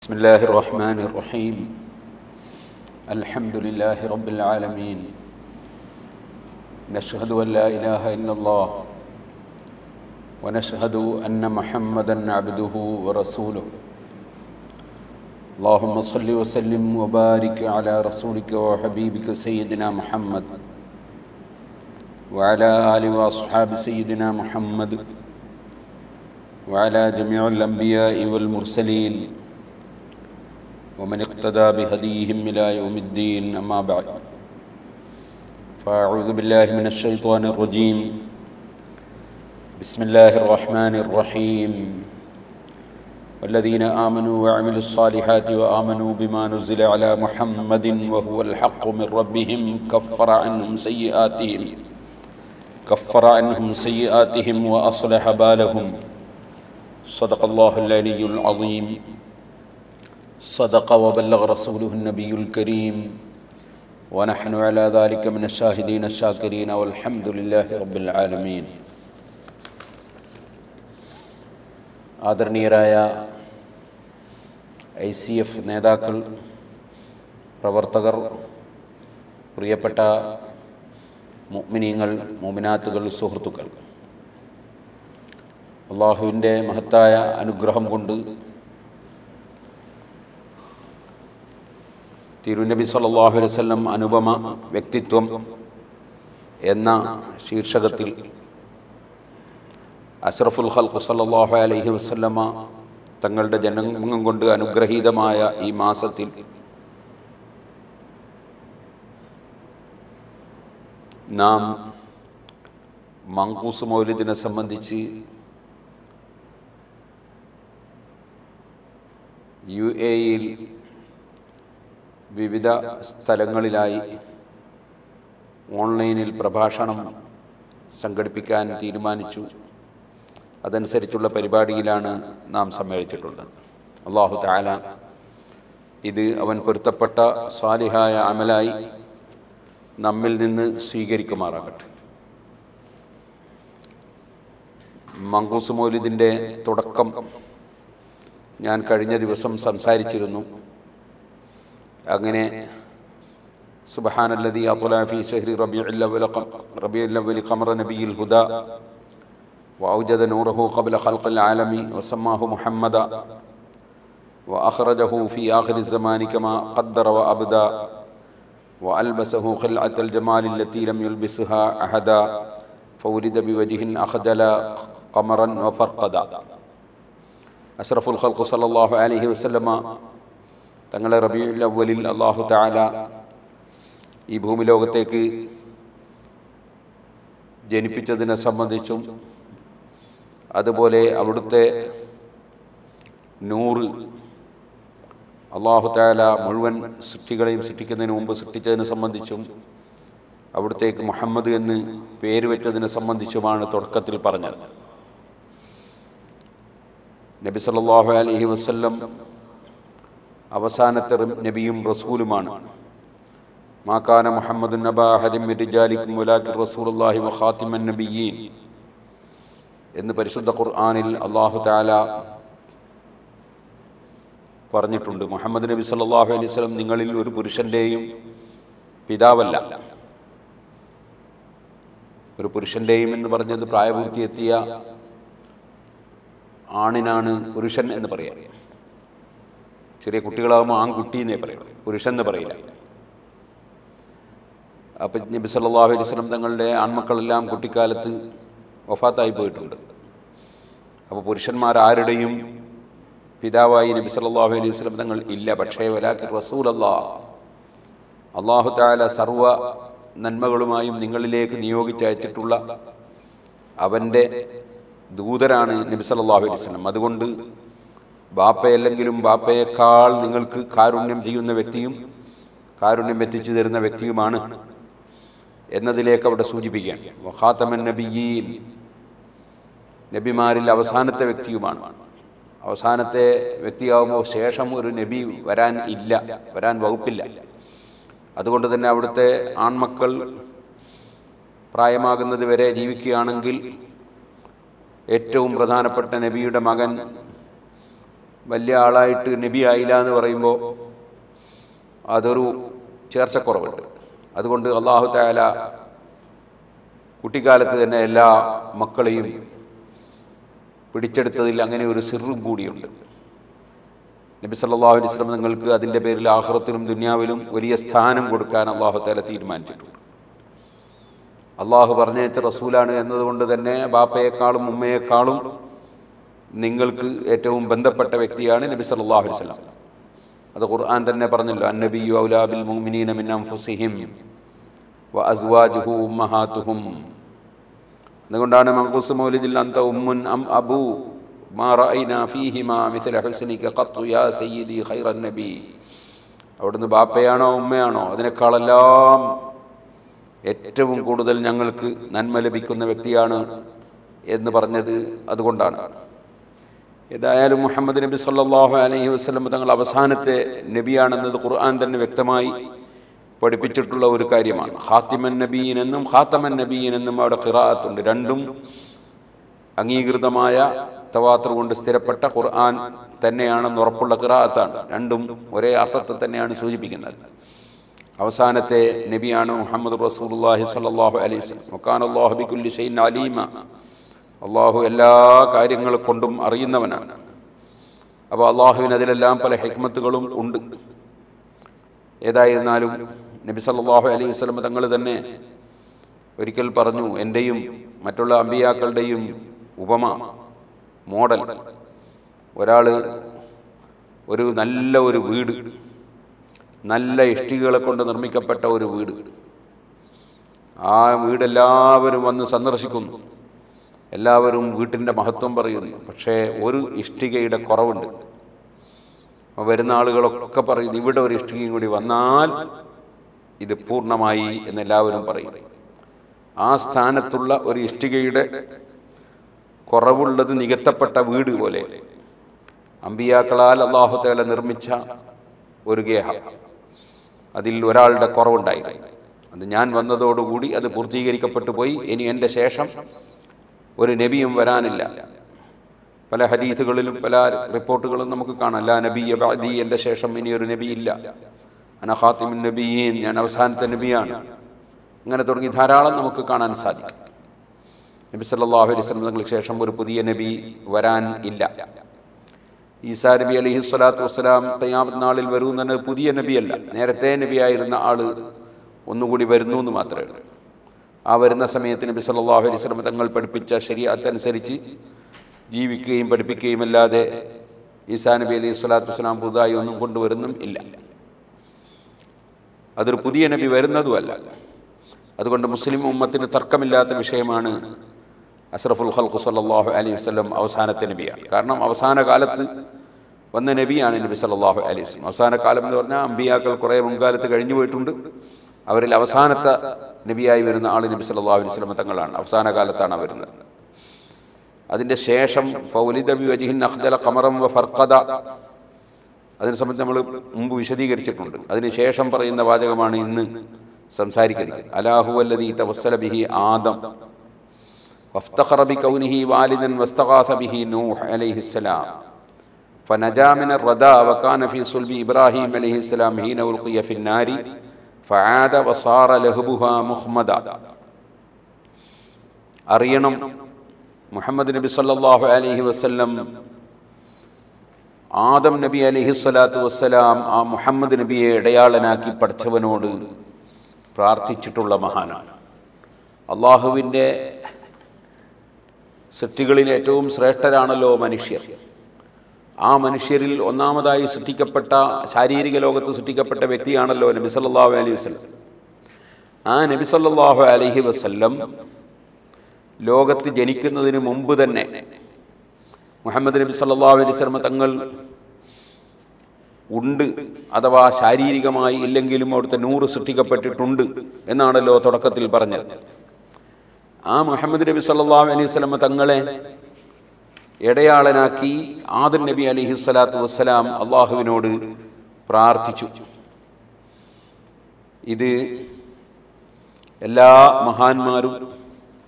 بسم الله الرحمن الرحيم الحمد لله رب العالمين نشهد أن لا إله إلا الله ونشهد أن محمدا عبده ورسوله اللهم صل وسلم وبارك على رسولك وحبيبك سيدنا محمد وعلى آل وأصحاب سيدنا محمد وعلى جميع الأنبياء والمرسلين ومن اقتدى بهديهم إلى يوم الدين أما بعد فأعوذ بالله من الشيطان الرجيم بسم الله الرحمن الرحيم والذين آمنوا وعملوا الصالحات وآمنوا بما نزل على محمد وهو الحق من ربهم كفر عنهم سيئاتهم كفر عنهم سيئاتهم وأصلح بالهم صدق الله العلي العظيم صدق وبلغ رسوله النبي الكريم ونحن على ذلك من الشاهدين الشاكرين والحمد لله رب العالمين ആദരണീയരായ I C F നേതാക്കൾ പ്രവർത്തകർ പ്രിയപ്പെട്ട മുഅ്മിനീങ്ങൾ മുമിനാത്തുകൾ സുഹൃത്തുക്കൾ അള്ളാഹുവിൻ്റെ മഹത്തായ അനുഗ്രഹം കൊണ്ട് തിരുനബി സല്ലല്ലാഹു അലൈഹി വസല്ലം അനുപമ വ്യക്തിത്വം എന്ന ശീർഷകത്തിൽ അഷ്റഫുൽ ഖൽഖ് സല്ലല്ലാഹു അലൈഹി വസല്ലമ തങ്ങളുടെ ജനനം കൊണ്ട് അനുഗ്രഹീതമായ ഈ മാസത്തിൽ നാം മങ്കൂസ് മൗലിദിനെ സംബന്ധിച്ച് യു എയിൽ വിവിധ സ്ഥലങ്ങളിലായി ഓൺലൈനിൽ പ്രഭാഷണം സംഘടിപ്പിക്കാൻ തീരുമാനിച്ചു അതനുസരിച്ചുള്ള പരിപാടിയിലാണ് നാം സമ്മേളിച്ചിട്ടുള്ളത് അള്ളാഹു താല ഇത് അവൻ പൊരുത്തപ്പെട്ട സ്വാലിഹായ അമലായി നമ്മിൽ നിന്ന് സ്വീകരിക്കുമാറാകട്ടെ മങ്കൂസ് മൗലിദിൻ്റെ തുടക്കം ഞാൻ കഴിഞ്ഞ ദിവസം സംസാരിച്ചിരുന്നു അങ്ങനെ سبحان الذي أطلع في شهر ربيع الأول ربيع الأول قمر نبي الهدى وأوجد نوره قبل خلق العالم وسماه محمدا وأخرجه في آخر الزمان كما قدر وأبدى وألبسه خلعة الجمال التي لم يلبسها أحدا فولد بوجه أخجل قمرا وفرقدا أشرف الخلق صلى الله عليه وسلم തങ്ങളെ റബിയുൽ അവലിൽ അള്ളാഹു താല ഈ ഭൂമി ലോകത്തേക്ക് ജനിപ്പിച്ചതിനെ സംബന്ധിച്ചും അതുപോലെ അവിടുത്തെ നൂറ് അള്ളാഹു താല മുഴുവൻ സൃഷ്ടികളെയും സൃഷ്ടിക്കുന്നതിന് മുമ്പ് സൃഷ്ടിച്ചതിനെ സംബന്ധിച്ചും അവിടുത്തേക്ക് മുഹമ്മദ് എന്ന് പേര് വെച്ചതിനെ സംബന്ധിച്ചുമാണ് തുടക്കത്തിൽ പറഞ്ഞത് നബി സല്ലല്ലാഹു അലൈഹി വസല്ലം അവസാനത്തെ നബിയും റസൂലുമാണ് മാക്കാന മുഹമ്മദ് നബാഹദിം വലാഖിർ റസൂലുള്ളാഹി വഖാത്തിമൻ നബിയീൻ എന്ന് പരിശുദ്ധ ഖുർആനിൽ അള്ളാഹു താല പറഞ്ഞിട്ടുണ്ട് മുഹമ്മദ് നബി സല്ലല്ലാഹു അലൈഹി വസല്ലം നിങ്ങളിൽ ഒരു പുരുഷന്റെയും പിതാവല്ല ഒരു പുരുഷന്റെയും എന്ന് പറഞ്ഞത് പ്രായപൂർത്തിയെത്തിയ ആണിനാണ് പുരുഷൻ എന്ന് പറയാം ചെറിയ കുട്ടികളാകുമ്പോൾ ആൺകുട്ടി എന്നേ പറയും പുരുഷൻ എന്ന് പറയില്ല അപ്പം നബി സല്ലല്ലാഹു അലൈഹി വസല്ലം തങ്ങളുടെ ആൺമക്കളെല്ലാം കുട്ടിക്കാലത്ത് വഫാത്തായി പോയിട്ടുണ്ട് അപ്പോൾ പുരുഷന്മാരാരുടെയും പിതാവായി നബി സല്ലല്ലാഹു അലൈഹി വസല്ലം തങ്ങൾ ഇല്ല പക്ഷേ വലാക്കി റസൂൽ അള്ളാഹ് അള്ളാഹു താല സർവ നന്മകളുമായും നിങ്ങളിലേക്ക് നിയോഗിച്ചയച്ചിട്ടുള്ള അവൻ്റെ ദൂതരാണ് നബി സല്ലല്ലാഹു അലൈഹി വസല്ലം അതുകൊണ്ട് ബാപ്പയല്ലെങ്കിലും ബാപ്പയേക്കാൾ നിങ്ങൾക്ക് കാരുണ്യം ചെയ്യുന്ന വ്യക്തിയും കാരുണ്യം എത്തിച്ചു തരുന്ന വ്യക്തിയുമാണ് എന്നതിലേക്ക് അവിടെ സൂചിപ്പിക്കുകയാണ് വഖാത്തമൻ നബിയീൻ നബിമാരിൽ അവസാനത്തെ വ്യക്തിയുമാണ് അവസാനത്തെ വ്യക്തിയാകുമ്പോൾ ശേഷം ഒരു നബി വരാൻ ഇല്ല വരാൻ വകുപ്പില്ല അതുകൊണ്ട് തന്നെ അവിടുത്തെ ആൺമക്കൾ പ്രായമാകുന്നത് വരെ ജീവിക്കുകയാണെങ്കിൽ ഏറ്റവും പ്രധാനപ്പെട്ട നബിയുടെ മകൻ വലിയ ആളായിട്ട് നബി ആയില്ല എന്ന് പറയുമ്പോൾ അതൊരു ചേർച്ചക്കുറവുണ്ട് അതുകൊണ്ട് അള്ളാഹു താല കുട്ടിക്കാലത്ത് തന്നെ എല്ലാ മക്കളെയും പിടിച്ചെടുത്തതിൽ അങ്ങനെ ഒരു സിറും കൂടിയുണ്ട് നബി സല്ലല്ലാഹു അലൈഹി വസല്ലം നിങ്ങൾക്ക് അതിൻ്റെ പേരിൽ ആഹ്റത്തിലും ദുനിയാവിലും വലിയ സ്ഥാനം കൊടുക്കാൻ അള്ളാഹു താല തീരുമാനിച്ചിട്ടുണ്ട് അള്ളാഹു പറഞ്ഞയച്ച റസൂലാണ് എന്നതുകൊണ്ട് തന്നെ ബാപ്പയെക്കാളും ഉമ്മയെക്കാളും നിങ്ങൾക്ക് ഏറ്റവും ബന്ധപ്പെട്ട വ്യക്തിയാണ് നബി സല്ലല്ലാഹു അലൈഹി വസല്ലം അത് ഖുർആൻ തന്നെ പറഞ്ഞല്ലോ അന്നബിയു ഔലാബിൽ മുഅ്മിനീന മിൻ അൻഫുസിഹിം വ അസ്വാജുഹു ഉമ്മഹാത്തുഹും അതുകൊണ്ടാണ് മങ്കൂസ് മൗലിദിൽ അന്ത ഉമ്മുൻ അം അബു മാ റഅയ്നാ ഫീഹിമാ മിസ്ല ഹുസ്നിക ഖത്തു യാ സയ്യിദി ഖൈറൻ നബി അവിടുന്ന് ബാപ്പയാണോ ഉമ്മയാണോ അതിനേക്കാളെല്ലാം ഏറ്റവും കൂടുതൽ ഞങ്ങൾക്ക് നന്മ ലഭിക്കുന്ന വ്യക്തിയാണ് എന്ന് പറഞ്ഞത് അതുകൊണ്ടാണ് ഏതായാലും മുഹമ്മദ് നബി സല്ലല്ലാഹു അലൈഹി വസല്ലം തങ്ങൾ അവസാനത്തെ നബിയാണെന്നത് ഖുർആൻ തന്നെ വ്യക്തമായി പഠിപ്പിച്ചിട്ടുള്ള ഒരു കാര്യമാണ് ഹാത്തിമൻ നബീൻ എന്നും ഹാത്തമൻ നബീൻ എന്നും അവിടെ ഖിറാഅത്തുണ്ട് രണ്ടും അംഗീകൃതമായ തവാത്ര കൊണ്ട് സ്ഥിരപ്പെട്ട ഖുർആൻ തന്നെയാണെന്ന് ഉറപ്പുള്ള ഖിറാഅത്താണ് രണ്ടും ഒരേ അർത്ഥത്തെ തന്നെയാണ് സൂചിപ്പിക്കുന്നത് അവസാനത്തെ നബിയാണ് മുഹമ്മദ് റസൂലുള്ളാഹി സ്വല്ലല്ലാഹു അലൈഹി വസല്ലം വകാന അല്ലാഹു ബികുല്ലി ഷൈഇൻ അലീമ അള്ളാഹു എല്ലാ കാര്യങ്ങൾ കൊണ്ടും അറിയുന്നവനാണ് അപ്പോൾ അള്ളാഹുവിന് അതിലെല്ലാം പല ഹിക്മത്തുകളും ഉണ്ട് ഏതായിരുന്നാലും നബി സല്ലല്ലാഹു അലൈഹി വസല്ലം തങ്ങൾ തന്നെ ഒരിക്കൽ പറഞ്ഞു എൻ്റെയും മറ്റുള്ള അമ്പിയാക്കളുടെയും ഉപമ മോഡൽ ഒരാൾ ഒരു നല്ല ഒരു വീട് നല്ല ഇഷ്ടികകളെ കൊണ്ട് നിർമ്മിക്കപ്പെട്ട ഒരു വീട് ആ വീടെല്ലാവരും വന്ന് സന്ദർശിക്കുന്നു എല്ലാവരും വീട്ടിൻ്റെ മഹത്വം പറയുന്നു പക്ഷേ ഒരു ഇഷ്ടികയുടെ കുറവുണ്ട് അപ്പോൾ വരുന്ന ആളുകളൊക്കെ പറയുന്നു ഇവിടെ ഒരു ഇഷ്ടികയും കൂടി വന്നാൽ ഇത് പൂർണ്ണമായി എന്നെല്ലാവരും പറയും ആ സ്ഥാനത്തുള്ള ഒരു ഇഷ്ടികയുടെ കുറവുള്ളത് നികത്തപ്പെട്ട വീട് പോലെ അമ്പിയാക്കളാൽ അള്ളാഹു തേല നിർമ്മിച്ച ഒരു ഗേഹ അതിൽ ഒരാളുടെ കുറവുണ്ടായി അത് ഞാൻ വന്നതോടുകൂടി അത് പൂർത്തീകരിക്കപ്പെട്ടു പോയി ഇനി എൻ്റെ ശേഷം ഒരു നബിയും വരാനില്ല പല ഹദീസുകളിലും പല റിപ്പോർട്ടുകളും നമുക്ക് കാണാം ലാ നബി ബഅദി എൻ്റെ ശേഷം ഇനി ഒരു നബി ഇല്ല അന ഖാത്തിമുൻ നബിയീൻ ഞാൻ അവസാനത്തെ നബിയാണ് അങ്ങനെ തുടങ്ങി ധാരാളം നമുക്ക് കാണാൻ സാധിക്കും നബി സല്ലല്ലാഹു അലൈഹി വസല്ലം തങ്ങൾക്ക് ശേഷം ഒരു പുതിയ നബി വരാൻ ഇല്ല ഈസാ നബി അലൈഹി സ്വലാത്തു വസ്സലാം തയ്യാമത്ത് നാളിൽ വരുന്നത് പുതിയ നബിയല്ല നേരത്തെ നബിയായിരുന്ന ആള് ഒന്നുകൂടി വരുന്നു എന്ന് മാത്രമേ ഉള്ളൂ ആ വരുന്ന സമയത്ത് നബി സല്ലല്ലാഹു അലൈഹി വസല്ലം തങ്ങൾ പഠിപ്പിച്ച ശരീഅത്ത് അനുസരിച്ച് ജീവിക്കുകയും പഠിപ്പിക്കുകയും അല്ലാതെ ഈസാ നബി അലൈഹി സ്വലാത്തു വസ്സലാം പുതുതായി ഒന്നും കൊണ്ടുവരുന്നും ഇല്ല അതൊരു പുതിയ നബി വരുന്നതുമല്ല അതുകൊണ്ട് മുസ്ലിം ഉമ്മത്തിന് തർക്കമില്ലാത്ത വിഷയമാണ് അസ്രഫുൽ ഖൽഖു സല്ലല്ലാഹു അലൈഹി വസല്ലം അവസാനത്തെ നബിയാണ് കാരണം അവസാന കാലത്ത് വന്ന നബിയാണ് നബി സല്ലല്ലാഹു അലൈഹി വസല്ലം അവസാന കാലം എന്ന് പറഞ്ഞാൽ അമ്പിയാക്കൾ കുറേ മുൻകാലത്ത് കഴിഞ്ഞു പോയിട്ടുണ്ട് അവരിൽ അവസാനത്തെ നബിയായി വരുന്ന ആൾ നബി സല്ലല്ലാഹു അലൈഹി വസല്ലം തങ്ങളാണ് അവസാന കാലത്താണ് വരുന്നത് അതിൻ്റെ ശേഷം ഫൗലിദ ബി വജിഹിൻ അഖ്ദല ഖമറം വ ഫർഖദ അതിനെ സംബന്ധിച്ച് നമ്മൾ മുമ്പ് വിശദീകരിച്ചിട്ടുണ്ട് അതിന് ശേഷം പറയുന്ന വാചകമാണ് ഇന്ന് സംസാരിക്കുന്നത് അലാഹു അല്ലദീ തവസ്സല ബിഹി ആദം وافتخر بكونه والدا واستغاث به نوح عليه السلام فنجا من الردى وكان في صلب إبراهيم عليه السلام حين ألقي في النار فعاد وصار لهبها مخمدا അറിയണം മുഹമ്മദ് നബി സല്ലല്ലാഹു അലൈഹി വസല്ലം ആദം നബി അലൈഹി സ്വലാത്തു വസ്സലാം ആ മുഹമ്മദ് നബിയെ ഇടയാളനാക്കി പഠിച്ചവനോട് പ്രാർത്ഥിച്ചിട്ടുള്ള മഹാനാണ് അള്ളാഹുവിൻ്റെ സൃഷ്ടികളിൽ ഏറ്റവും ശ്രേഷ്ഠരാണല്ലോ മനുഷ്യർ ആ മനുഷ്യരിൽ ഒന്നാമതായി സൃഷ്ടിക്കപ്പെട്ട ശാരീരിക ലോകത്ത് സൃഷ്ടിക്കപ്പെട്ട വ്യക്തിയാണല്ലോ നബി സല്ലല്ലാഹു അലൈഹി വസല്ലം ആ നബി സല്ലല്ലാഹു അലൈഹി വസല്ലം ലോകത്ത് ജനിക്കുന്നതിന് മുമ്പ് തന്നെ മുഹമ്മദ് നബി സല്ലല്ലാഹു അലൈഹി വസല്ലം തങ്ങൾ ഉണ്ട് അഥവാ ശാരീരികമായി ഇല്ലെങ്കിലും അവിടുത്തെ നൂറ് സൃഷ്ടിക്കപ്പെട്ടിട്ടുണ്ട് എന്നാണല്ലോ തുടക്കത്തിൽ പറഞ്ഞത് ആ മുഹമ്മദ് നബി സല്ലല്ലാഹു അലൈഹി വസല്ലം തങ്ങളെ ഇടയാളനാക്കി ആദൻ നബി അലൈഹി സ്വലാത്തു വസ്സലാം അള്ളാഹുവിനോട് പ്രാർത്ഥിച്ചു ഇത് എല്ലാ മഹാന്മാരും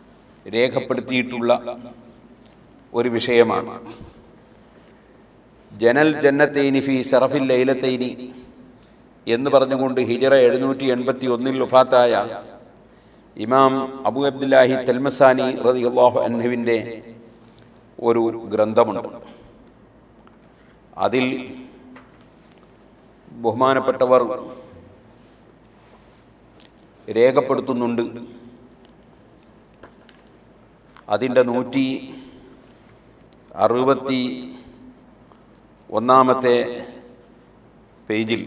രേഖപ്പെടുത്തിയിട്ടുള്ള ഒരു വിഷയമാണ് ജനൽ ജന്നത്തൈനി ഫി ഷറഫിൽ ലൈലത്തൈനി എന്ന് പറഞ്ഞുകൊണ്ട് ഹിജറ എഴുന്നൂറ്റി എൺപത്തി ഒന്നിൽ വഫാത്തായ ഇമാം അബു അബ്ദുല്ലാഹി തെൽമസാനി റളിയല്ലാഹു അൻഹുവിൻ്റെ ഒരു ഗ്രന്ഥമുണ്ട് അതിൽ ബഹുമാനപ്പെട്ടവർ രേഖപ്പെടുത്തുന്നുണ്ട് അതിൻ്റെ നൂറ്റി അറുപത്തി ഒന്നാമത്തെ പേജിൽ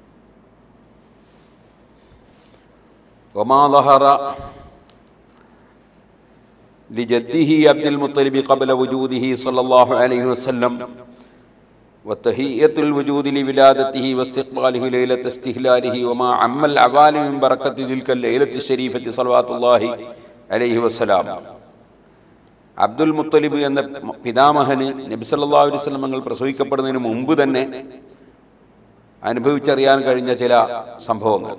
وما ظهر لجده عبد المطلب قبل وجوده صلى الله عليه وسلم وتهيئة الوجود لولادته واستقباله ليلة استهلاله وما عم العوالم من بركة تلك الليلة الشريفة صلوات الله عليه وسلم അബ്ദുൽ മുത്തലിബ് എന്ന പിതാമഹന് നബി സല്ലല്ലാഹു അലൈഹി വസല്ലം തങ്ങൾ പ്രസവിക്കപ്പെടുന്നതിന് മുമ്പ് തന്നെ അനുഭവിച്ചറിയാൻ കഴിഞ്ഞ ചില സംഭവങ്ങൾ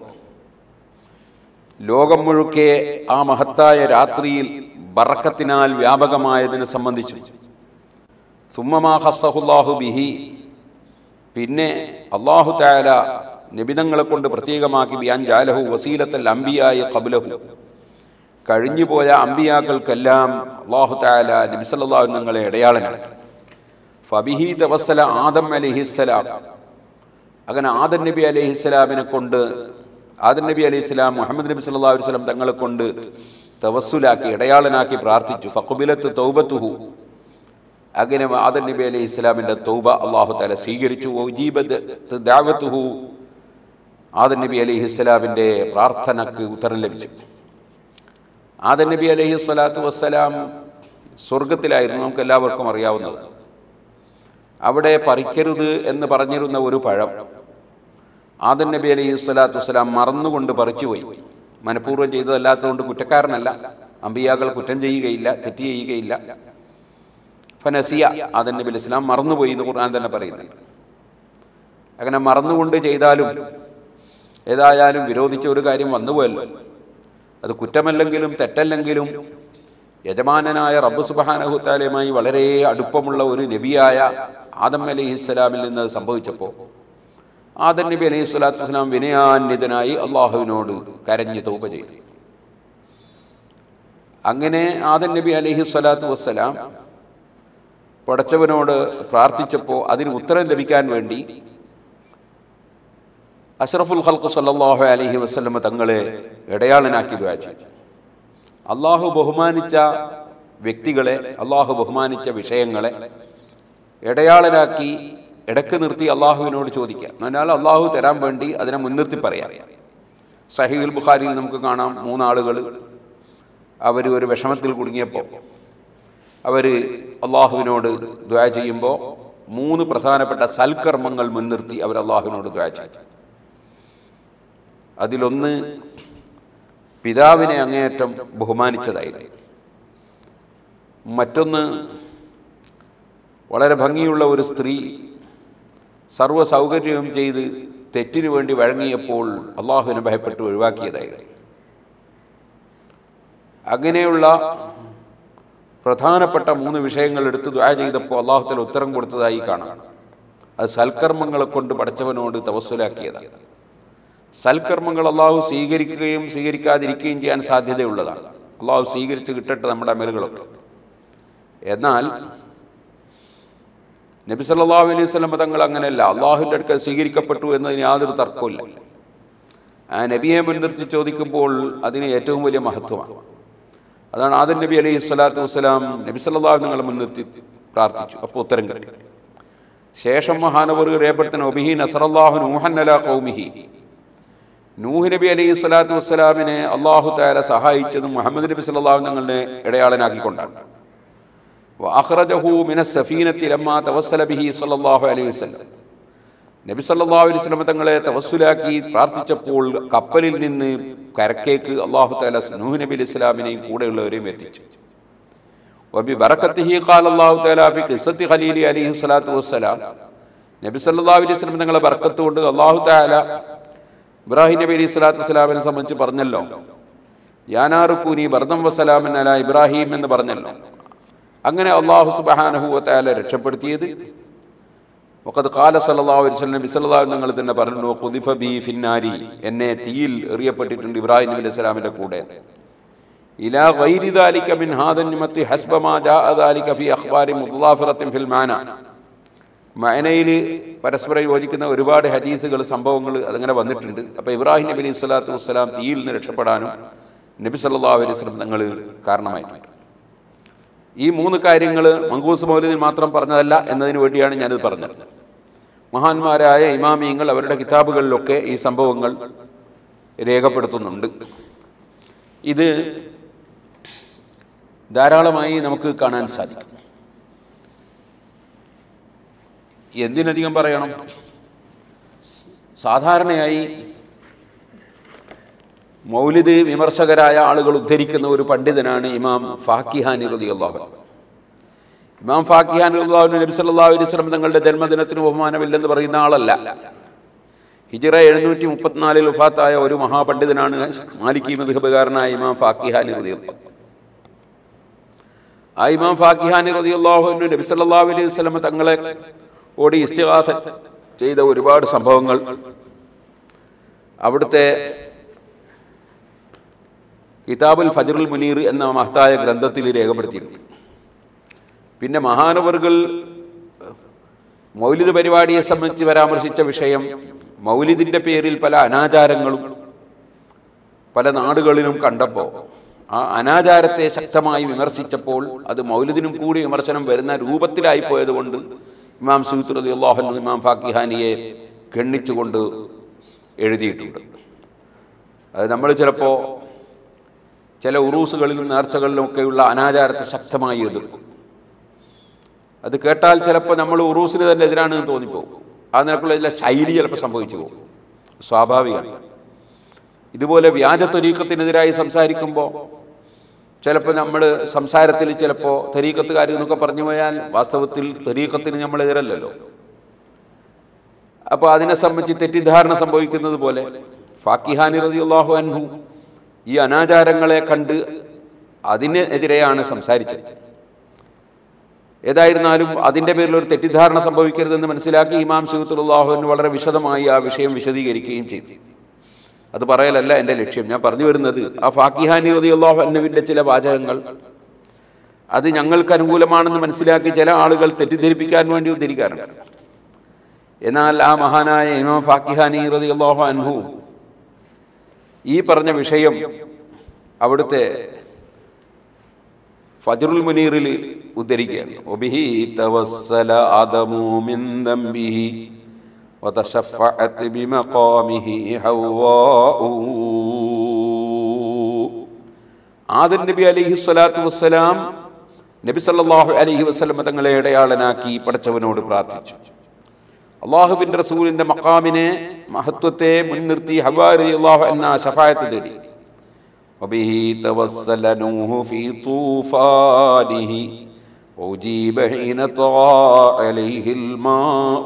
ലോകം മുഴുക്കെ ആ മഹത്തായ രാത്രിയിൽ ബറക്കത്തിനാൽ വ്യാപകമായതിനെ സംബന്ധിച്ചു സുമ്മമാ ഹസ്സഹുല്ലാഹു ബിഹി പിന്നെ അള്ളാഹു താല നിബിതങ്ങളെ കൊണ്ട് പ്രത്യേകമാക്കി ബിയാൻ ജാലഹു വസീലത്തൽ അംബിയായ കബുലഹു കഴിഞ്ഞുപോയ അമ്പിയാക്കൾക്കെല്ലാം അള്ളാഹു താല നബി സല്ലല്ലാഹു നിങ്ങളെ ഇടയാളനാക്കി ഫബിഹി തവസ്സല ആദം അലഹിസ്സലാം അങ്ങനെ ആദം നബി അലഹിസ്സലാമിനെ കൊണ്ട് ആദം നബി അലൈഹി സ്വലാം മുഹമ്മദ് നബി സല്ലല്ലാഹു അലൈഹി വസല്ലം തങ്ങളെ കൊണ്ട് തവസ്സുലാക്കി ഇടയാളനാക്കി പ്രാർത്ഥിച്ചു ഫഖുബിലത്ത് തൗബത്തുഹു അങ്ങനെ ആദം നബി അലൈഹി ഇസ്ലാമിൻ്റെ തൗബ അള്ളാഹു താല സ്വീകരിച്ചു ഉജീബത്ത് ദാവത്തുഹു ആദം നബി അലൈഹി ഇസ്ലാമിൻ്റെ പ്രാർത്ഥനക്ക് ഉത്തരം ലഭിച്ചു ആദം നബി അലൈഹി സ്വലാത്തു വസ്സലാം സ്വർഗത്തിലായിരുന്നു നമുക്ക് എല്ലാവർക്കും അറിയാവുന്നത് അവിടെ പറിക്കരുത് എന്ന് പറഞ്ഞിരുന്ന ഒരു പഴം ആദം നബി അലൈഹി സ്വലാത്തു വസ്സലാം മറന്നുകൊണ്ട് പറിച്ചുപോയി മനഃപൂർവ്വം ചെയ്തതല്ലാത്തതുകൊണ്ട് കുറ്റക്കാരനല്ല അമ്പിയാക്കൾ കുറ്റം ചെയ്യുകയില്ല തെറ്റ് ചെയ്യുകയില്ല ഫനസിയ ആദം നബി അലൈഹി സ്വലാം മറന്നുപോയി എന്ന് ഖുർആൻ തന്നെ പറയുന്നുണ്ട് അങ്ങനെ മറന്നുകൊണ്ട് ചെയ്താലും ഏതായാലും വിരോധിച്ച ഒരു കാര്യം വന്നുപോയല്ലോ അത് കുറ്റമല്ലെങ്കിലും തെറ്റല്ലെങ്കിലും യജമാനനായ റബ്ബ് സുബാനഹുത്താലയുമായി വളരെ അടുപ്പമുള്ള ഒരു നബിയായ ആദം അലൈഹി സ്വലാമിൽ നിന്ന് അത് സംഭവിച്ചപ്പോൾ ആദം നബി അലൈഹി സ്വലാത്തു വസ്സലാം വിനയാന്വിതനായി അള്ളാഹുവിനോട് കരഞ്ഞ് തൗപ ചെയ്തു അങ്ങനെ ആദം നബി അലൈഹി സ്വലാത്തു വസ്സലാം പടച്ചവനോട് പ്രാർത്ഥിച്ചപ്പോൾ അതിന് ഉത്തരം ലഭിക്കാൻ വേണ്ടി അഷ്റഫുൽ ഖൽഖ് സല്ലല്ലാഹു അലൈഹി വസല്ലമ തങ്ങളെ ഇടയാളനാക്കി ദുആ ചെയ്തു അള്ളാഹു ബഹുമാനിച്ച വ്യക്തികളെ അള്ളാഹു ബഹുമാനിച്ച വിഷയങ്ങളെ ഇടയാളനാക്കി ഇടക്ക് നിർത്തി അള്ളാഹുവിനോട് ചോദിക്കാം എന്നാൽ അള്ളാഹു തരാൻ വേണ്ടി അതിനെ മുൻനിർത്തി പറയാം സഹീൽ ബുഖാരിയിൽ നമുക്ക് കാണാം മൂന്നാളുകൾ അവർ ഒരു വിഷമത്തിൽ കുടുങ്ങിയപ്പോൾ അവർ അള്ളാഹുവിനോട് ദ്വാ ചെയ്യുമ്പോൾ മൂന്ന് പ്രധാനപ്പെട്ട സൽക്കർമ്മങ്ങൾ മുൻനിർത്തി അവർ അള്ളാഹുവിനോട് ദ്വാ ചെയ്തു അതിലൊന്ന് പിതാവിനെ അങ്ങേയറ്റം ബഹുമാനിച്ചതായിരുന്നു മറ്റൊന്ന് വളരെ ഭംഗിയുള്ള ഒരു സ്ത്രീ സർവ്വ സൗകര്യവും ചെയ്ത് തെറ്റിനു വേണ്ടി വഴങ്ങിയപ്പോൾ അള്ളാഹുവിനെ ഭയപ്പെട്ട് ഒഴിവാക്കിയതായിരുന്നു അങ്ങനെയുള്ള പ്രധാനപ്പെട്ട മൂന്ന് വിഷയങ്ങൾ എടുത്ത് ദ്വാ ചെയ്തപ്പോൾ അള്ളാഹുത്തല ഉത്തരം കൊടുത്തതായി കാണാം അത് സൽക്കർമ്മങ്ങളെ കൊണ്ട് പഠിച്ചവനോട് തവസ്സുലാക്കിയതാണ് സൽക്കർമ്മങ്ങൾ അള്ളാഹു സ്വീകരിക്കുകയും സ്വീകരിക്കാതിരിക്കുകയും ചെയ്യാൻ സാധ്യതയുള്ളതാണ് അള്ളാഹു സ്വീകരിച്ച് കിട്ടട്ടെ നമ്മുടെ അമലുകളൊക്കെ എന്നാൽ നബി സല്ലല്ലാഹു അലൈഹി വസല്ലം തങ്ങൾ അങ്ങനെയല്ല അള്ളാഹുവിൻ്റെ അടുക്കൽ സ്വീകരിക്കപ്പെട്ടു എന്നതിന് യാതൊരു തർക്കമില്ല ആ നബിയെ മുൻനിർത്തി ചോദിക്കുമ്പോൾ അതിന് ഏറ്റവും വലിയ മഹത്വമാണ് അതാണ് ആദൻ നബി അലൈഹി സ്വലാത്തു വസ്സലാം നബി സല്ലല്ലാഹു നിങ്ങളെ മുൻനിർത്തി പ്രാർത്ഥിച്ചു അപ്പോൾ ഉത്തരം കിട്ടി ശേഷം മഹാനവർ രേഖപ്പെടുത്തുന്ന ഒബിഹി നസറല്ലാഹു നൂഹൻ അലാ ഖൗമിഹി നൂഹ് നബി അലൈഹി സ്വലാത്തു വസ്സലാമിനെ അള്ളാഹു താല സഹായിച്ചതും മുഹമ്മദ് നബി സല്ലല്ലാഹു തങ്ങളുടെ ഇടയാളനാക്കിക്കൊണ്ടാണ് വഅഖ്റജഹു മിന സഫീനത്തി ലമ്മാ തവസ്സല ബിഹി സല്ലല്ലാഹു അലൈഹി വസല്ലം നബി സല്ലല്ലാഹു അലൈഹി വസല്ലം തങ്ങളെ തവസ്സുലാക്കി പ്രാർത്ഥിച്ചപ്പോൾ കപ്പലിൽ നിന്ന് കരക്കേക്ക് അള്ളാഹു താല നൂഹ് നബി അലൈഹി സ്വലാമിനെയും കൂടെയുള്ളവരെയും എത്തിച്ചു വബി ബറക്കത്തിഹി ഖാല അല്ലാഹു തആല ഫി ഖിസ്സത്തി ഖലീലി അലൈഹി സ്വലാത്തു വസ്സലാം നബി സല്ലല്ലാഹു അലൈഹി വസല്ലം തങ്ങളെ ബർക്കത്ത് കൊണ്ട് അല്ലാഹു തആല ഇബ്രാഹിം നബി അലൈഹി സ്വലാത്തു വസ്സലാമിനെ സംബന്ധിച്ച് പറഞ്ഞല്ലോ യാനാറുക്കൂനി ബർദം വസ്സലാമൻ അല ഇബ്രാഹിം എന്ന് പറഞ്ഞല്ലോ അങ്ങനെ അള്ളാഹു സുബ്ഹാനഹു വതആല രക്ഷപ്പെടുത്തിയത് വഖദ് ഖാല സല്ലല്ലാഹു അലൈഹി വസല്ലം നബി സല്ലല്ലാഹു അലൈഹി നിങ്ങൾ തന്നെ പറഞ്ഞു ഖുദിഫ ബി ഫിന്നാരി എന്നെ തീയിൽ എറിയപ്പെട്ടിട്ടുണ്ട് ഇബ്രാഹിം നബി അലൈഹി സ്വലാമിന്റെ കൂടെ ഇലാ ഗൈരി ദാലിക മിൻ ഹാദൻ നിമത്തി ഹസ്ബ മാ ജാഅ ദാലിക ഫി അഖ്ബാരി മുദ്ലാഫിറത്തിൻ ഫിൽ മാന മഅനയിൽ പരസ്പരം യോജിക്കുന്ന ഒരുപാട് ഹദീസുകൾ സംഭവങ്ങൾ അതങ്ങനെ വന്നിട്ടുണ്ട് അപ്പോൾ ഇബ്രാഹിം നബി അലൈഹി സ്വലാത്തു വസ്സലാം തീയിൽ നിന്ന് രക്ഷപ്പെടാനും നബി സല്ലല്ലാഹു അലൈഹി വസല്ലം തങ്ങൾ കാരണമായിട്ടുണ്ട് ഈ മൂന്ന് കാര്യങ്ങൾ മങ്കൂസ് മൗലിദിൽ മാത്രം പറഞ്ഞതല്ല എന്നതിന് വേണ്ടിയാണ് ഞാനിത് പറഞ്ഞത് മഹാന്മാരായ ഇമാമിയങ്ങൾ അവരുടെ കിതാബുകളിലൊക്കെ ഈ സംഭവങ്ങൾ രേഖപ്പെടുത്തുന്നുണ്ട് ഇത് ധാരാളമായി നമുക്ക് കാണാൻ സാധിക്കും എന്തിനധികം പറയണം സാധാരണയായി മൗലിദ് വിമർശകരായ ആളുകൾ ഉദ്ധരിക്കുന്ന ഒരു പണ്ഡിതനാണ് ഇമാം ഫാക്കിഹാനി റളിയല്ലാഹു അൻഹു ഇമാം ഫാക്കിഹാനി റളിയല്ലാഹു നബി സല്ലല്ലാഹു അലൈഹി വസല്ലം തങ്ങളുടെ ജന്മദിനത്തിന് ബഹുമാനമില്ലെന്ന് പറയുന്ന ആളല്ല ഹിജിറ എഴുന്നൂറ്റി മുപ്പത്തിനാലിൽ ഉഫാത്തായ ഒരു മഹാപണ്ഡിതനാണ് മാലിക്കി മധുഹബുകാരനായ ഇമാം ഫാക്കിഹാനി റളിയല്ലാഹു ആ ഇമാം ഫാക്കിഹാനി റളിയല്ലാഹു അൻഹു നബി സല്ലല്ലാഹു അലൈഹി വസല്ലം തങ്ങളെ ഓടി ഇസ്തിഗാസ ചെയ്ത ഒരുപാട് സംഭവങ്ങൾ അവിടുത്തെ കിതാബുൽ ഫജറുൽ മുനീർ എന്ന മഹത്തായ ഗ്രന്ഥത്തിൽ രേഖപ്പെടുത്തിയിരുന്നു പിന്നെ മഹാനവറുകൾ മൗലിദ് പരിപാടിയെ സംബന്ധിച്ച് പരാമർശിച്ച വിഷയം മൗലിദിന്റെ പേരിൽ പല അനാചാരങ്ങളും പല നാടുകളിലും കണ്ടപ്പോൾ ആ അനാചാരത്തെ ശക്തമായി വിമർശിച്ചപ്പോൾ അത് മൗലിദിനും കൂടി വിമർശനം വരുന്ന രൂപത്തിലായി പോയതുകൊണ്ട് ഇമാം സൂത്ത് റതി അള്ളാഹു ഇമാം ഫാക്കിഹാനിയെ ഗണ്ണിച്ചുകൊണ്ട് എഴുതിയിട്ടുണ്ട് അത് നമ്മൾ ചിലപ്പോൾ ചില ഉറൂസുകളിലും നേർച്ചകളിലും ഒക്കെയുള്ള അനാചാരത്തെ ശക്തമായി എതിർക്കും അത് കേട്ടാൽ ചിലപ്പോൾ നമ്മൾ ഉറൂസിന് തന്നെ എതിരാണെന്ന് തോന്നിപ്പോകും ആ നിലക്കുള്ള ചില ശൈലി ചിലപ്പോൾ സംഭവിച്ചു പോകും സ്വാഭാവികമാണ് ഇതുപോലെ വ്യാജ ത്വരീക്കത്തിനെതിരായി സംസാരിക്കുമ്പോൾ ചിലപ്പോൾ നമ്മൾ സംസാരത്തിൽ ചിലപ്പോൾ തരീക്കത്തുകാർ എന്നൊക്കെ പറഞ്ഞു പോയാൽ വാസ്തവത്തിൽ തരീക്കത്തിന് നമ്മൾ എതിരല്ലല്ലോ അപ്പോൾ അതിനെ സംബന്ധിച്ച് തെറ്റിദ്ധാരണ സംഭവിക്കുന്നത് പോലെ ഫാക്കിഹാനി റളിയല്ലാഹു അൻഹു ഈ അനാചാരങ്ങളെ കണ്ട് അതിനെതിരെയാണ് സംസാരിച്ചത് ഏതായിരുന്നാലും അതിൻ്റെ പേരിൽ ഒരു തെറ്റിദ്ധാരണ സംഭവിക്കരുതെന്ന് മനസ്സിലാക്കി ഇമാം ഷീത്തുല്ലാഹുവിന് വളരെ വിശദമായി ആ വിഷയം വിശദീകരിക്കുകയും ചെയ്തു അത് പറയലല്ല എൻ്റെ ലക്ഷ്യം ഞാൻ പറഞ്ഞു വരുന്നത് ആ ഫാക്കിഹാനി റളിയല്ലാഹു അൻഹുവിൻ്റെ ചില വാചകങ്ങൾ അത് ഞങ്ങൾക്ക് അനുകൂലമാണെന്ന് മനസ്സിലാക്കി ചില ആളുകൾ തെറ്റിദ്ധരിപ്പിക്കാൻ വേണ്ടി ഉദ്ധരിക്കാറുണ്ട് എന്നാൽ ആ മഹാനായ ഇമാം ഫാക്കിഹാനി റളിയല്ലാഹു അൻഹു ഈ പറഞ്ഞ വിഷയം അവിടുത്തെ ഫജറുൽ മുനീറിൽ ഉദ്ധരിക്കുകയാണ് ഒബിഹി തവസ്സല ആദമു മിൻ ദംബിഹി وتشفعت بمقامه حواء ആദൻ നബി അലൈഹി സ്വലാത്തു വസ്സലാം നബി സല്ലല്ലാഹു അലൈഹി വസല്ലം തങ്ങളെ ഇടയാളനാക്കി പടച്ചവനോട് പ്രാർത്ഥിച്ചു അള്ളാഹുബിൻ റസൂലിന്റെ മക്കാമിനെ മഹത്വത്തെ മുൻനിർത്തി ഹവാരി അള്ളാഹു എന്ന ഷഫായത്ത് തേടി وبه توسل نوح في طوفانه وأجيب حين طغى عليه الماء